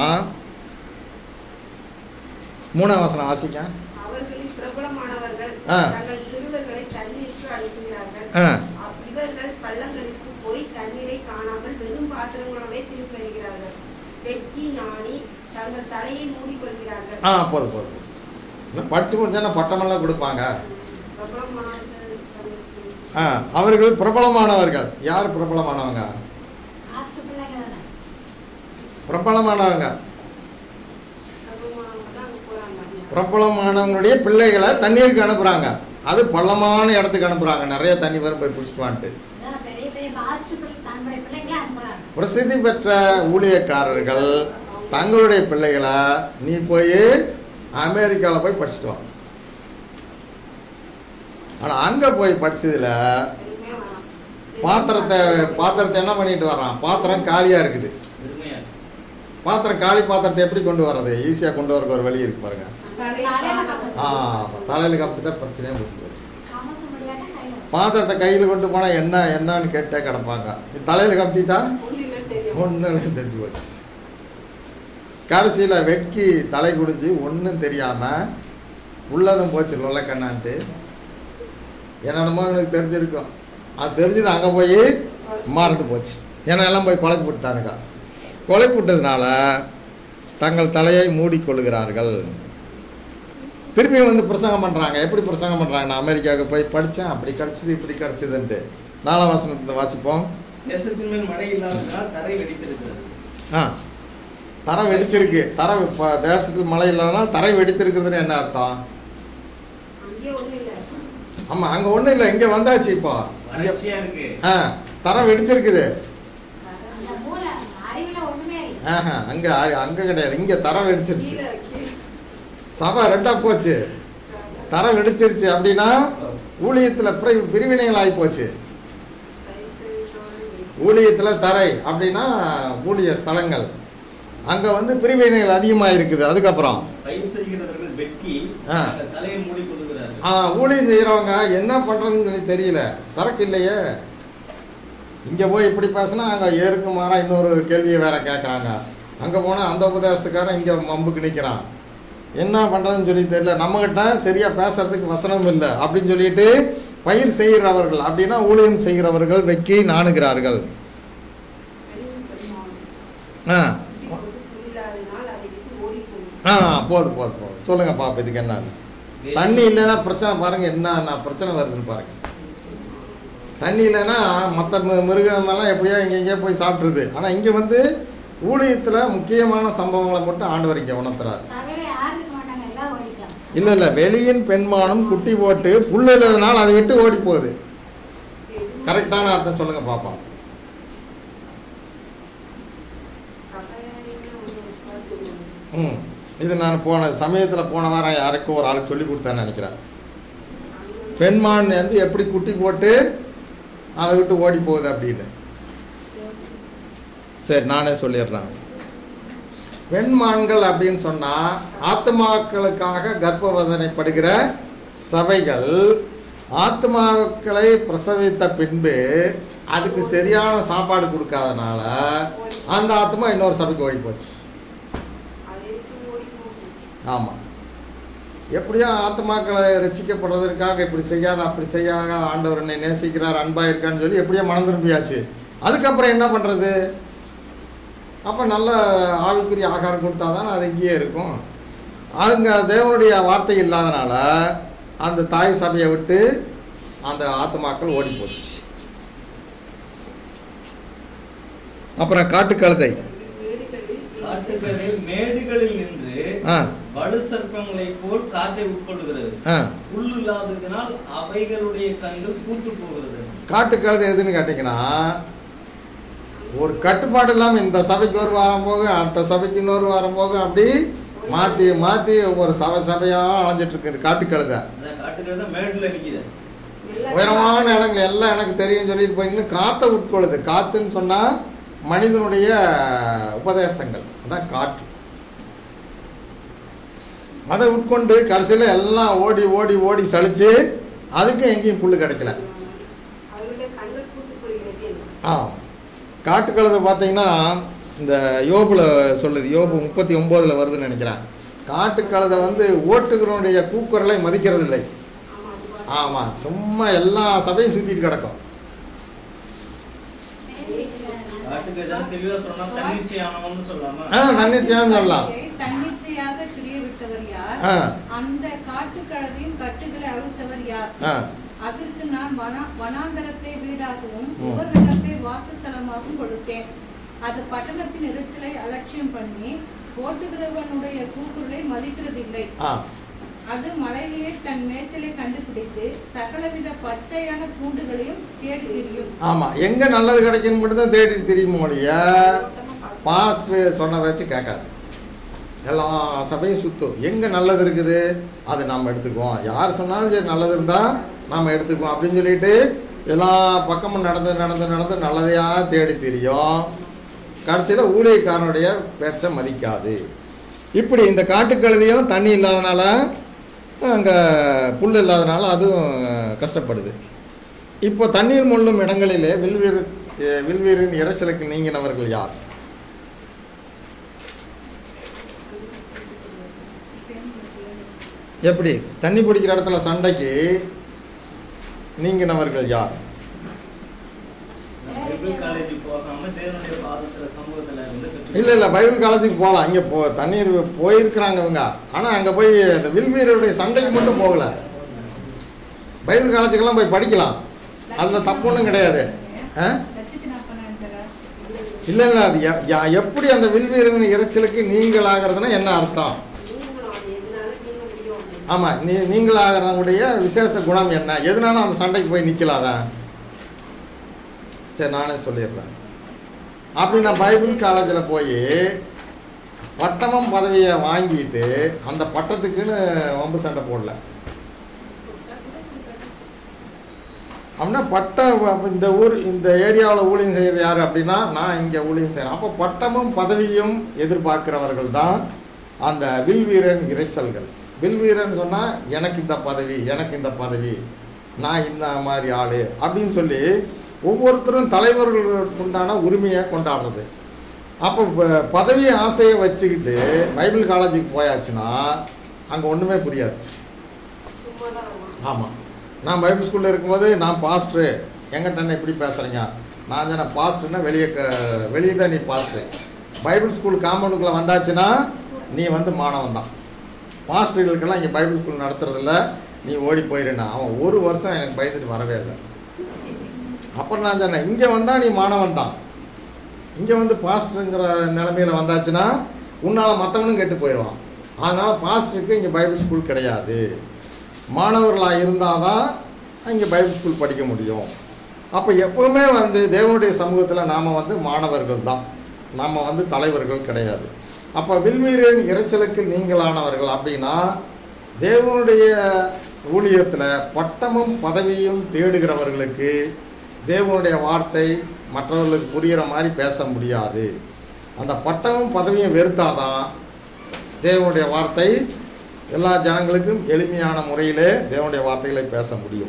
மூணாம் வசனம் வாசிக்க
அவர்களில் பிரபலமானவர்கள்
ஆ.
தங்கள் சிறுவர்களை தண்ணீருக்கு அனுப்புகிறார்கள்
ஆ
அப்- இவர்கள் பள்ளங்களுக்கு போய் தண்ணீரை காணாமல் வெறும் பாத்திரங்களோட திரும்பி வருகிறார்கள் வெட்கி நாணி தங்கள் தலையை மூடிக்கொள்கிறார்கள்
ஆ போதும் போதும் இல்லை படித்து முடிஞ்சோன்னா பட்டமெல்லாம் கொடுப்பாங்க
பிரபலமானவர்கள் தங்கள் சிறு-
ஆ அவர்கள் பிரபலமானவர்கள் யார் பிரபலமானவங்க
லாஸ்ட் பிள்ளைங்க தானே
பிரபலமானவங்க
பிரபலமானவங்க தான் அங்க போறாங்க
பிரபலமானவங்களுடைய பிள்ளைகளை தண்ணீருக்கு அனுப்புகிறாங்க அது பள்ளமான இடத்துக்கு அனுப்புகிறாங்க நிறைய தண்ணி வரும் போய் பிடிச்சிட்டு வந்துட்டு
அதான் பெரிய பெரிய லாஸ்ட் பிள்ளை தன்னுடைய பிள்ளைங்களே அனுப்புறாங்க
பிரசித்தி பெற்ற ஊழியக்காரர்கள் தங்களுடைய பிள்ளைகளை நீ போய் அமெரிக்காவில் போய் படிச்சுட்டு வா ஆனால் அங்கே போய் படிச்சதுல
எதுவுமே வேணாம்
பாத்திரத்தை பாத்திரத்தை என்ன பண்ணிட்டு வர்றான் பாத்திரம் காலியாக இருக்குது
பெருமையா
பாத்திரம் காலி பாத்திரத்தை எப்படி கொண்டு வர்றது ஈஸியாக கொண்டு வரக்கு ஒரு வழி இருக்கு பாருங்க ஆ தலையில் கப்புத்துட்டா பிரச்சனையே முடிஞ்சு போச்சு
கமக்க முடியாத கையில்
பாத்திரத்தை கையில் கொண்டு போனால் என்ன என்னன்னு கேட்டே கிடப்பாங்க தலையில் கப்புத்திட்டா
ஒன்றில் தெரியும்
ஒன்றும் தெரிஞ்சு போச்சு கடைசியில் வெட்கி தலை குடிஞ்சு ஒன்றும் தெரியாமல் உள்ளதும் போச்சு லொல்லக்கண்ணான்ட்டு என்னென்னமோ எனக்கு தெரிஞ்சிருக்கும் அது தெரிஞ்சது அங்கே போய் மறந்து போச்சு ஏன்னா எல்லாம் போய் கொலை போட்டானுங்க கொலை போட்டதுனால தங்கள் தலையை மூடிக்கொள்கிறார்கள் திருப்பி வந்து பிரசங்கம் பண்ணுறாங்க எப்படி பிரசங்கம் பண்ணுறாங்க நான் அமெரிக்காவுக்கு போய் படித்தேன் அப்படி கிடச்சிது இப்படி கிடச்சிதுன்ட்டு நாலாம் வாசனத்தை வாசிப்போம்
தேசத்தின் மேல் மழை இல்லாததினால் தரை வெடித்திருக்கிறது
ஆ தரை வெடிச்சிருக்கு தரை இப்போ தேசத்தில் மழை இல்லாதனால தரை வெடித்திருக்கிறதுன்னு என்ன அர்த்தம்
அங்கே ஒன்றும் இல்லை
ஆமாம் அங்கே ஒன்றும் இல்லை இங்கே வந்தாச்சு இப்போ இங்கே
வறட்சியா இருக்கு
ஆ தரை வெடிச்சிருக்குது
அந்த மூளை அறிவில் ஒன்றும்
ஆஹா அங்கே அங்கே கிடையாது இங்கே தர வெடிச்சிருச்சு
கீழே கீழே
சபை ரெண்டாக போச்சு தர வெடிச்சிருச்சு அப்படின்னா ஊழியத்தில் பிரி பிரிவினைகள் ஆகி போச்சு ஊழியத்தில் தரை அப்படின்னா ஊழிய ஸ்தலங்கள் அங்கே வந்து பிரிவினைகள் அதிகமாக இருக்குது அதுக்கப்புறம்
பயிர் செய்கிறவர்கள் வெட்கி
ஆ. அந்த
தலையை மூடிக்கொள்கிறார்கள்
ஆ, ஊழியம் செய்கிறவங்க என்ன பண்ணுறதுன்னு சொல்லி தெரியல சரக்கு இல்லையே இங்கே போய் இப்படி பேசினா அங்கே ஏருக்கு மாறா இன்னொரு கேள்வியை வேற கேட்குறாங்க அங்கே போனால் அந்த உபதேசத்துக்காரன் இங்கே மம்புக்கு நிற்கிறான் என்ன பண்ணுறதுன்னு சொல்லி தெரியல நம்மக்கிட்ட சரியாக பேசுறதுக்கு வசனம் இல்லை அப்படின்னு சொல்லிட்டு பயிர் செய்கிறவர்கள் அப்படின்னா ஊழியம் செய்கிறவர்கள் வெக்கி நாணுகிறார்கள் ஆ
இல்லாதனால் அதை விட்டு ஓடி போகும்
ஆ போதும் போதும் போதும் சொல்லுங்கள் பாப்பா இதுக்கு என்னன்னு தண்ணி இல்லைன்னா பிரச்சனை பாருங்க என்ன பிரச்சனை வருதுன்னு பாருங்க தண்ணி இல்லைன்னா மற்ற மிருகமெல்லாம் எப்படியோ இங்கே இங்கே போய் சாப்பிட்ருது ஆனால் இங்கே வந்து ஊழியத்தில் முக்கியமான சம்பவங்களை மட்டும் ஆண்டவர் இங்கே உணர்த்துறாரு
சபையில யாரும் இருக்க மாட்டாங்க எல்லாம் ஓடிட்டாங்க
இல்லை இல்லை வெளியின் பெண்மானும் குட்டி போட்டு புல் இல்லாதனால அதை விட்டு ஓடி போகுது கரெக்டான அர்த்தம் சொல்லுங்க பாப்போம்
சபையாரின்னு ஒரு விசுவாசிகள்
ம் இது நான் போன சமயத்தில் போன வாரம் யாருக்கும் ஒரு ஆளுக்கு சொல்லி கொடுத்தேன்னு நினைக்கிறேன் பெண்மான் வந்து எப்படி குட்டி போட்டு அதை விட்டு ஓடி போகுது அப்படின்னு சரி நானே சொல்லிடுறேன் பெண்மான்கள் அப்படின்னு சொன்னால் ஆத்மாக்களுக்காக கர்ப்பவதனைப்படுகிற சபைகள் ஆத்மாக்களை பிரசவித்த பின்பு அதுக்கு சரியான சாப்பாடு கொடுக்காதனால அந்த ஆத்மா இன்னொரு சபைக்கு ஓடி போச்சு
அதை விட்டு ஓடி போகும்
ஆமாம் எப்படியோ ஆத்மாக்களை ரசிக்கப்படுறதற்காக இப்படி செய்யாத அப்படி செய்யாத ஆண்டவர் என்னை நேசிக்கிறார் அன்பாக இருக்கான்னு சொல்லி எப்படியோ மனம் திரும்பியாச்சு அதுக்கப்புறம் என்ன பண்ணுறது அப்போ நல்ல ஆவிக்குரிய ஆகாரம் கொடுத்தா தானே அது இங்கேயே இருக்கும் அதுங்க தேவனுடைய வார்த்தை இல்லாதனால அந்த தாய் சபையை விட்டு அந்த ஆத்மாக்கள் ஓடி போச்சு அப்புறம் காட்டுக்கழுதை
வீடுகளில்
காட்டுகளில் மேடுகளில் நின்று
ஆ
வலு சர்ப்பங்களைப் போல் காற்றை உட்கொள்ளுகிறது
ஆ
புல் இல்லாததினால் அவைகளுடைய கண்கள் பூத்து போகிறது
காட்டுக்கழுதை எதுன்னு கேட்டிங்கன்னா ஒரு கட்டுப்பாடு இல்லாமல் இந்த சபைக்கு ஒரு வாரம் போகும் அடுத்த சபைக்கு இன்னொரு வாரம் போகும் அப்படி மாற்றி மாற்றி ஒரு சபை சபையாக அலைஞ்சிட்டு இருக்குது காட்டுக்கழுதை
அந்த காட்டுக்கழுதை மேடுல நிக்குது
எல்லா
உயரமான இடங்கள் எல்லாம் எனக்கு தெரியும் சொல்லிட்டு போய் இன்னும் காற்றை உட்கொள்ளுது காற்றுன்னு சொன்னால் மனிதனுடைய உபதேசங்கள் அதான் காற்று அதை உட்கொண்டு கடைசியில் எல்லாம் ஓடி ஓடி ஓடி சலிச்சு அதுக்கும் எங்கேயும் புல் கிடைக்கல
அவருடைய கண்கள் பூத்து போகிறது என்ன
ஆ காட்டுக்கழுதை பார்த்தீங்கன்னா இந்த யோபுல சொல்லுது யோபு முப்பத்தி ஒம்போதில் வருதுன்னு நினைக்கிறேன் காட்டுக்கழுதை வந்து ஓட்டுகிறவனுடைய கூக்குரலை மதிக்கிறது இல்லை
ஆமா அது பாட்டு.
ஆமாம் சும்மா எல்லா சபையும் சுற்றிட்டு கிடக்கும்
காட்டுக்கழுதை தெளிவா சொன்னா தன்னிச்சையானவன்னு சொல்லாம
ஆ தன்னிச்சையான்னு சொல்லலாம்
தன்னிச்சையாக கிரிய விட்டவர் யார்
ஆ
அந்த காட்டுக்கழுதையும் கட்டுகளை அவிழ்த்தவர் யார்
ஆ
அதற்கு நான் வனா வனாந்தரத்தை வீடாகவும்
ம்.
உபரிடத்தை வாசஸ்தலமாகவும் கொடுத்தேன் அது பட்டணத்தின் இரைச்சலை அலட்சியம் பண்ணி ஓட்டுகிறவனுடைய கூக்குரலை மதிக்கிறதில்லை
ஆ
அது மலையிலே தன் மேய்ச்சலை கண்டுபிடித்து சகலவித பச்சையான பூண்டுகளையும் தேடி திரியும்
ஆமாம் எங்கே நல்லது கிடைக்குன்னு மட்டும் தான் தேடிட்டு தெரியுமோ ஒழிய பாஸ்டர் சொன்ன வச்சு கேட்காது எல்லா சபையும் சுற்றும் எங்கே நல்லது இருக்குது அதை நம்ம எடுத்துக்குவோம் யார் சொன்னாலும் சரி நல்லது இருந்தால் நாம் எடுத்துக்குவோம் அப்படின்னு சொல்லிட்டு எல்லா பக்கமும் நடந்து நடந்து நடந்து நல்லதையாக தேடி தெரியும் கடைசியில் ஊழியக்காரனுடைய பேச்சை மதிக்காது இப்படி இந்த காட்டுக்கழுதையும் தண்ணி இல்லாதனால அங்கே புல் இல்லாதனால அதுவும் கஷ்டப்படுது இப்போ தண்ணீர் முள்ளும் இடங்களிலே வில்வீர் அஹ் வில்வீரின் இரைச்சலுக்கு நீங்கினவர்கள் யார் எப்படி தண்ணி பிடிக்கிற இடத்துல சண்டைக்கு நீங்கினவர்கள் யார்
பைபிள் காலேஜ் போகாம தேவனுடைய பாதத்துல சமூகத்துல இருந்து கற்றுக்
இல்லை இல்லை பைபிள் காலேஜுக்கு போகலாம் இங்கே போ தண்ணீர் போயிருக்கிறாங்க அவங்க ஆனால் அங்கே போய் அந்த வில்வீரருடைய சண்டைக்கு மட்டும் போகல பைபிள் காலேஜுக்கெல்லாம் போய் படிக்கலாம் அதில் தப்பு ஒன்றும் கிடையாது ஆ இல்லை இல்லை அது எ- ய- எப்படி அந்த வில்வீரன் இறைச்சலுக்கு நீங்கள் ஆகிறதுனா என்ன அர்த்தம்
நீங்களும் அது எதனால நீங்க முடியும் அப்படின்னு.
ஆமாம் நீ நீங்கள் ஆகிறவங்களுடைய விசேஷ குணம் என்ன எதனால அந்த சண்டைக்கு போய் நிற்கலாம் அவன் சரி நானே சொல்லிடுறேன் அப்படி நான் பைபிள் காலேஜில் போய் பட்டமும் பதவியை வாங்கிட்டு அந்த பட்டத்துக்குன்னு வம்பு சண்டை போடல அப்படின்னா பட்ட வ- இந்த ஊர் இந்த ஏரியாவில் ஊழியம் செய்கிறது யார் அப்படின்னா நான் இங்கே ஊழியம் செய்கிறேன் அப்போ பட்டமும் பதவியும் எதிர்பார்க்கிறவர்கள் தான் அந்த வில்வீரன் இறைச்சல்கள் வில்வீரன் சொன்னால் எனக்கு இந்த பதவி எனக்கு இந்த பதவி நான் இந்த மாதிரி ஆள் அப்படின்னு சொல்லி ஒவ்வொருத்தரும் தலைவர்களுக்கு உண்டான உரிமையை கொண்டாடுறது அப்போ ப- பதவி ஆசையை வச்சுக்கிட்டு பைபிள் காலேஜுக்கு போயாச்சுன்னா அங்கே ஒன்றுமே புரியாது
சும்மா தான் ஆகும்
ஆமாம் நான் பைபிள் ஸ்கூலில் இருக்கும்போது நான் பாஸ்டரு எங்கிட்ட என்ன இப்படி பேசுகிறீங்க நான் சொன்ன பாஸ்டர்னா வெளியே க வெளியே தான் நீ பாஸ்டரு பைபிள் ஸ்கூல் காம்பவுண்டுக்குள்ளே வந்தாச்சுன்னா நீ வந்து மாணவன் தான் பாஸ்டர்களுக்கெல்லாம் இங்கே பைபிள் ஸ்கூல் நடத்துறதில்ல நீ ஓடி போயிருந்தா அவன் ஒரு வருஷம் எனக்கு பயந்துட்டு வரவே இல்லை அப்புறம் நான் சொன்னேன் இங்கே வந்தால் நீ மாணவன் தான் இங்கே வந்து பாஸ்டருங்கிற நிலமையில வந்தாச்சுன்னா உன்னால் மற்றவனும் கெட்டு போயிடுவான் அதனால் பாஸ்டருக்கு இங்கே பைபிள் ஸ்கூல் கிடையாது மாணவர்களாக இருந்தால் தான் இங்கே பைபிள் ஸ்கூல் படிக்க முடியும் அப்போ எப்பவுமே வந்து தேவனுடைய சமூகத்தில் நாம் வந்து மாணவர்கள் தான் நாம் வந்து தலைவர்கள் கிடையாது அப்போ வில்வீரன் இறைச்சலுக்கு நீங்களானவர்கள் அப்படின்னா தேவனுடைய ஊழியத்தில் பட்டமும் பதவியும் தேடுகிறவர்களுக்கு தேவனுடைய வார்த்தை மற்றவர்களுக்கு புரிகிற மாதிரி பேச முடியாது அந்த பட்டமும் பதவியும் வெறுத்தாதான் தேவனுடைய வார்த்தை எல்லா ஜனங்களுக்கும் எளிமையான முறையிலே தேவனுடைய வார்த்தைகளை பேச முடியும்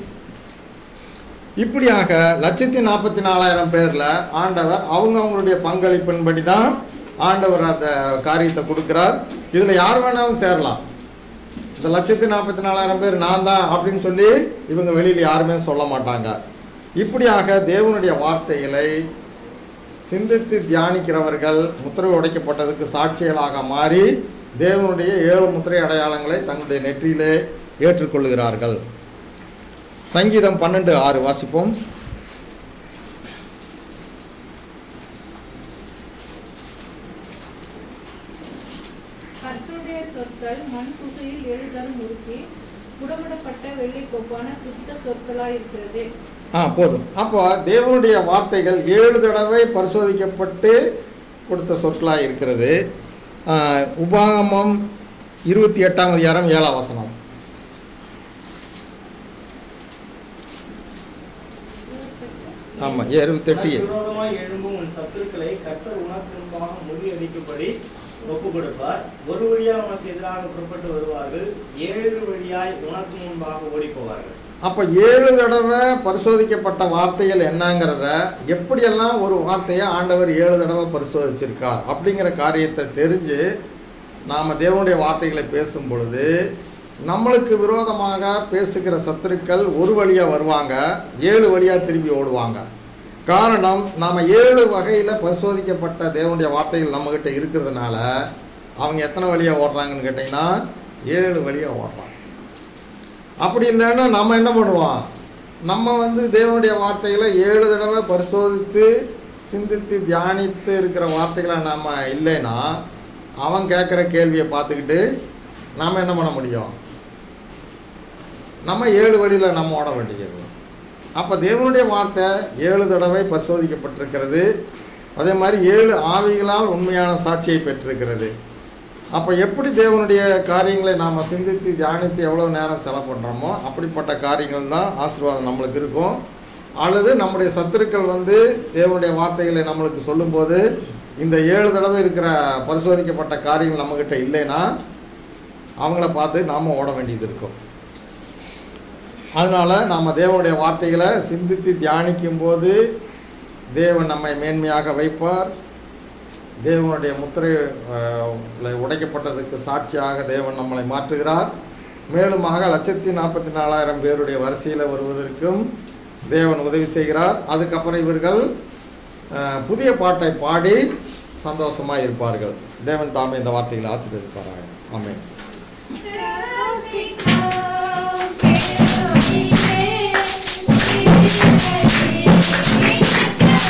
இப்படியாக லட்சத்தி நாற்பத்தி நாலாயிரம் பேரில் ஆண்டவர் அவங்க அவங்களுடைய பங்களிப்பின்படி தான் ஆண்டவர் அந்த காரியத்தை கொடுக்குறார் இதில் யார் வேணாலும் சேரலாம் இந்த லட்சத்தி நாற்பத்தி நாலாயிரம் பேர் நான் தான் அப்படின்னு சொல்லி இவங்க வெளியில் யாருமே சொல்ல மாட்டாங்க இப்படியாக தேவனுடைய வார்த்தைகளை சிந்தித்து தியானிக்கிறவர்கள் முத்திரை உடைக்கப்பட்டதுக்கு சாட்சிகளாக மாறி தேவனுடைய ஏழு முத்திரை அடையாளங்களை தங்களுடைய நெற்றியிலே ஏற்றுக்கொள்கிறார்கள் சங்கீதம் பன்னெண்டு ஆறு வாசிப்போம்
கர்த்தருடைய சொற்கள் மண் குகையில் எழுதரும் உருக்கி புடமிடப்பட்ட வெள்ளி கொப்பான சுத்த சொற்களாய் இருக்கிறது
ஆ போதும் அப்போ தேவனுடைய வார்த்தைகள் ஏழு தடவை பரிசோதிக்கப்பட்டு கொடுத்த சொற்களாக இருக்கிறது ஆ, உபாகமம் இருபத்தி எட்டாம் அதிகாரம் ஏழாம் வசனம் ஆமாம் இருபத்தெட்டு
உனக்கு விரோதமாய் எழும்பும் உன் சத்துருக்களை கர்த்தர் உனக்கு முன்பாக முறியடிக்கும்படி ஒப்பு கொடுப்பார் ஒரு வழியாய் உனக்கு எதிராக புறப்பட்டு வருவார்கள் ஏழு வழியாய் உனக்கு முன்பாக ஓடி போவார்கள்
அப்போ ஏழு தடவை பரிசோதிக்கப்பட்ட வார்த்தைகள் என்னங்கிறத எப்படியெல்லாம் ஒரு வார்த்தையை ஆண்டவர் ஏழு தடவை பரிசோதிச்சிருக்கார் அப்படிங்கிற காரியத்தை தெரிஞ்சு நாம் தேவனுடைய வார்த்தைகளை பேசும் பொழுது நம்மளுக்கு விரோதமாக பேசுகிற சத்துருக்கள் ஒரு வழியாக வருவாங்க ஏழு வழியாக திரும்பி ஓடுவாங்க காரணம் நாம் ஏழு வகையில் பரிசோதிக்கப்பட்ட தேவனுடைய வார்த்தைகள் நம்மக்கிட்ட இருக்கிறதுனால அவங்க எத்தனை வழியாக ஓடுறாங்கன்னு கேட்டிங்கன்னா ஏழு வழியாக ஓடுறாங்க அப்படி இல்லைன்னா நம்ம என்ன பண்ணுவோம் நம்ம வந்து தேவனுடைய வார்த்தைகளை ஏழு தடவை பரிசோதித்து சிந்தித்து தியானித்து இருக்கிற வார்த்தைகளை நம்ம இல்லைன்னா அவன் கேட்குற கேள்வியை பார்த்துக்கிட்டு நாம் என்ன பண்ண முடியும் நம்ம ஏழு வழியில் நம்ம ஓட வேண்டியது அப்போ தேவனுடைய வார்த்தை ஏழு தடவை பரிசோதிக்கப்பட்டிருக்கிறது அதே மாதிரி ஏழு ஆவிகளால் உண்மையான சாட்சியை பெற்றிருக்கிறது அப்போ எப்படி தேவனுடைய காரியங்களை நாம் சிந்தித்து தியானித்து எவ்வளோ நேரம் செலவு பண்ணுறோமோ அப்படிப்பட்ட காரியங்கள் தான் ஆசீர்வாதம் நம்மளுக்கு இருக்கும் அல்லது நம்முடைய சத்துருக்கள் வந்து தேவனுடைய வார்த்தைகளை நம்மளுக்கு சொல்லும்போது இந்த ஏழு தடவை இருக்கிற பரிசோதிக்கப்பட்ட காரியங்கள் நம்மக்கிட்ட இல்லைன்னா அவங்கள பார்த்து நாம் ஓட வேண்டியது இருக்கும் அதனால் நாம் தேவனுடைய வார்த்தைகளை சிந்தித்து தியானிக்கும் போது தேவன் நம்மை மேன்மையாக வைப்பார் தேவனுடைய முத்திரை அஹ், உடைக்கப்பட்டதுக்கு சாட்சியாக தேவன் நம்மளை மாற்றுகிறார் மேலுமாக லட்சத்தி நாற்பத்தி நாலாயிரம் பேருடைய வரிசையில் வருவதற்கும் தேவன் உதவி செய்கிறார் அதுக்கப்புறம் இவர்கள் அஹ், புதிய பாட்டை பாடி சந்தோஷமாக இருப்பார்கள் தேவன் தாமே இந்த வார்த்தைகளை ஆசீர்வதிப்பார்கள் ஆமென்
ரசிக்க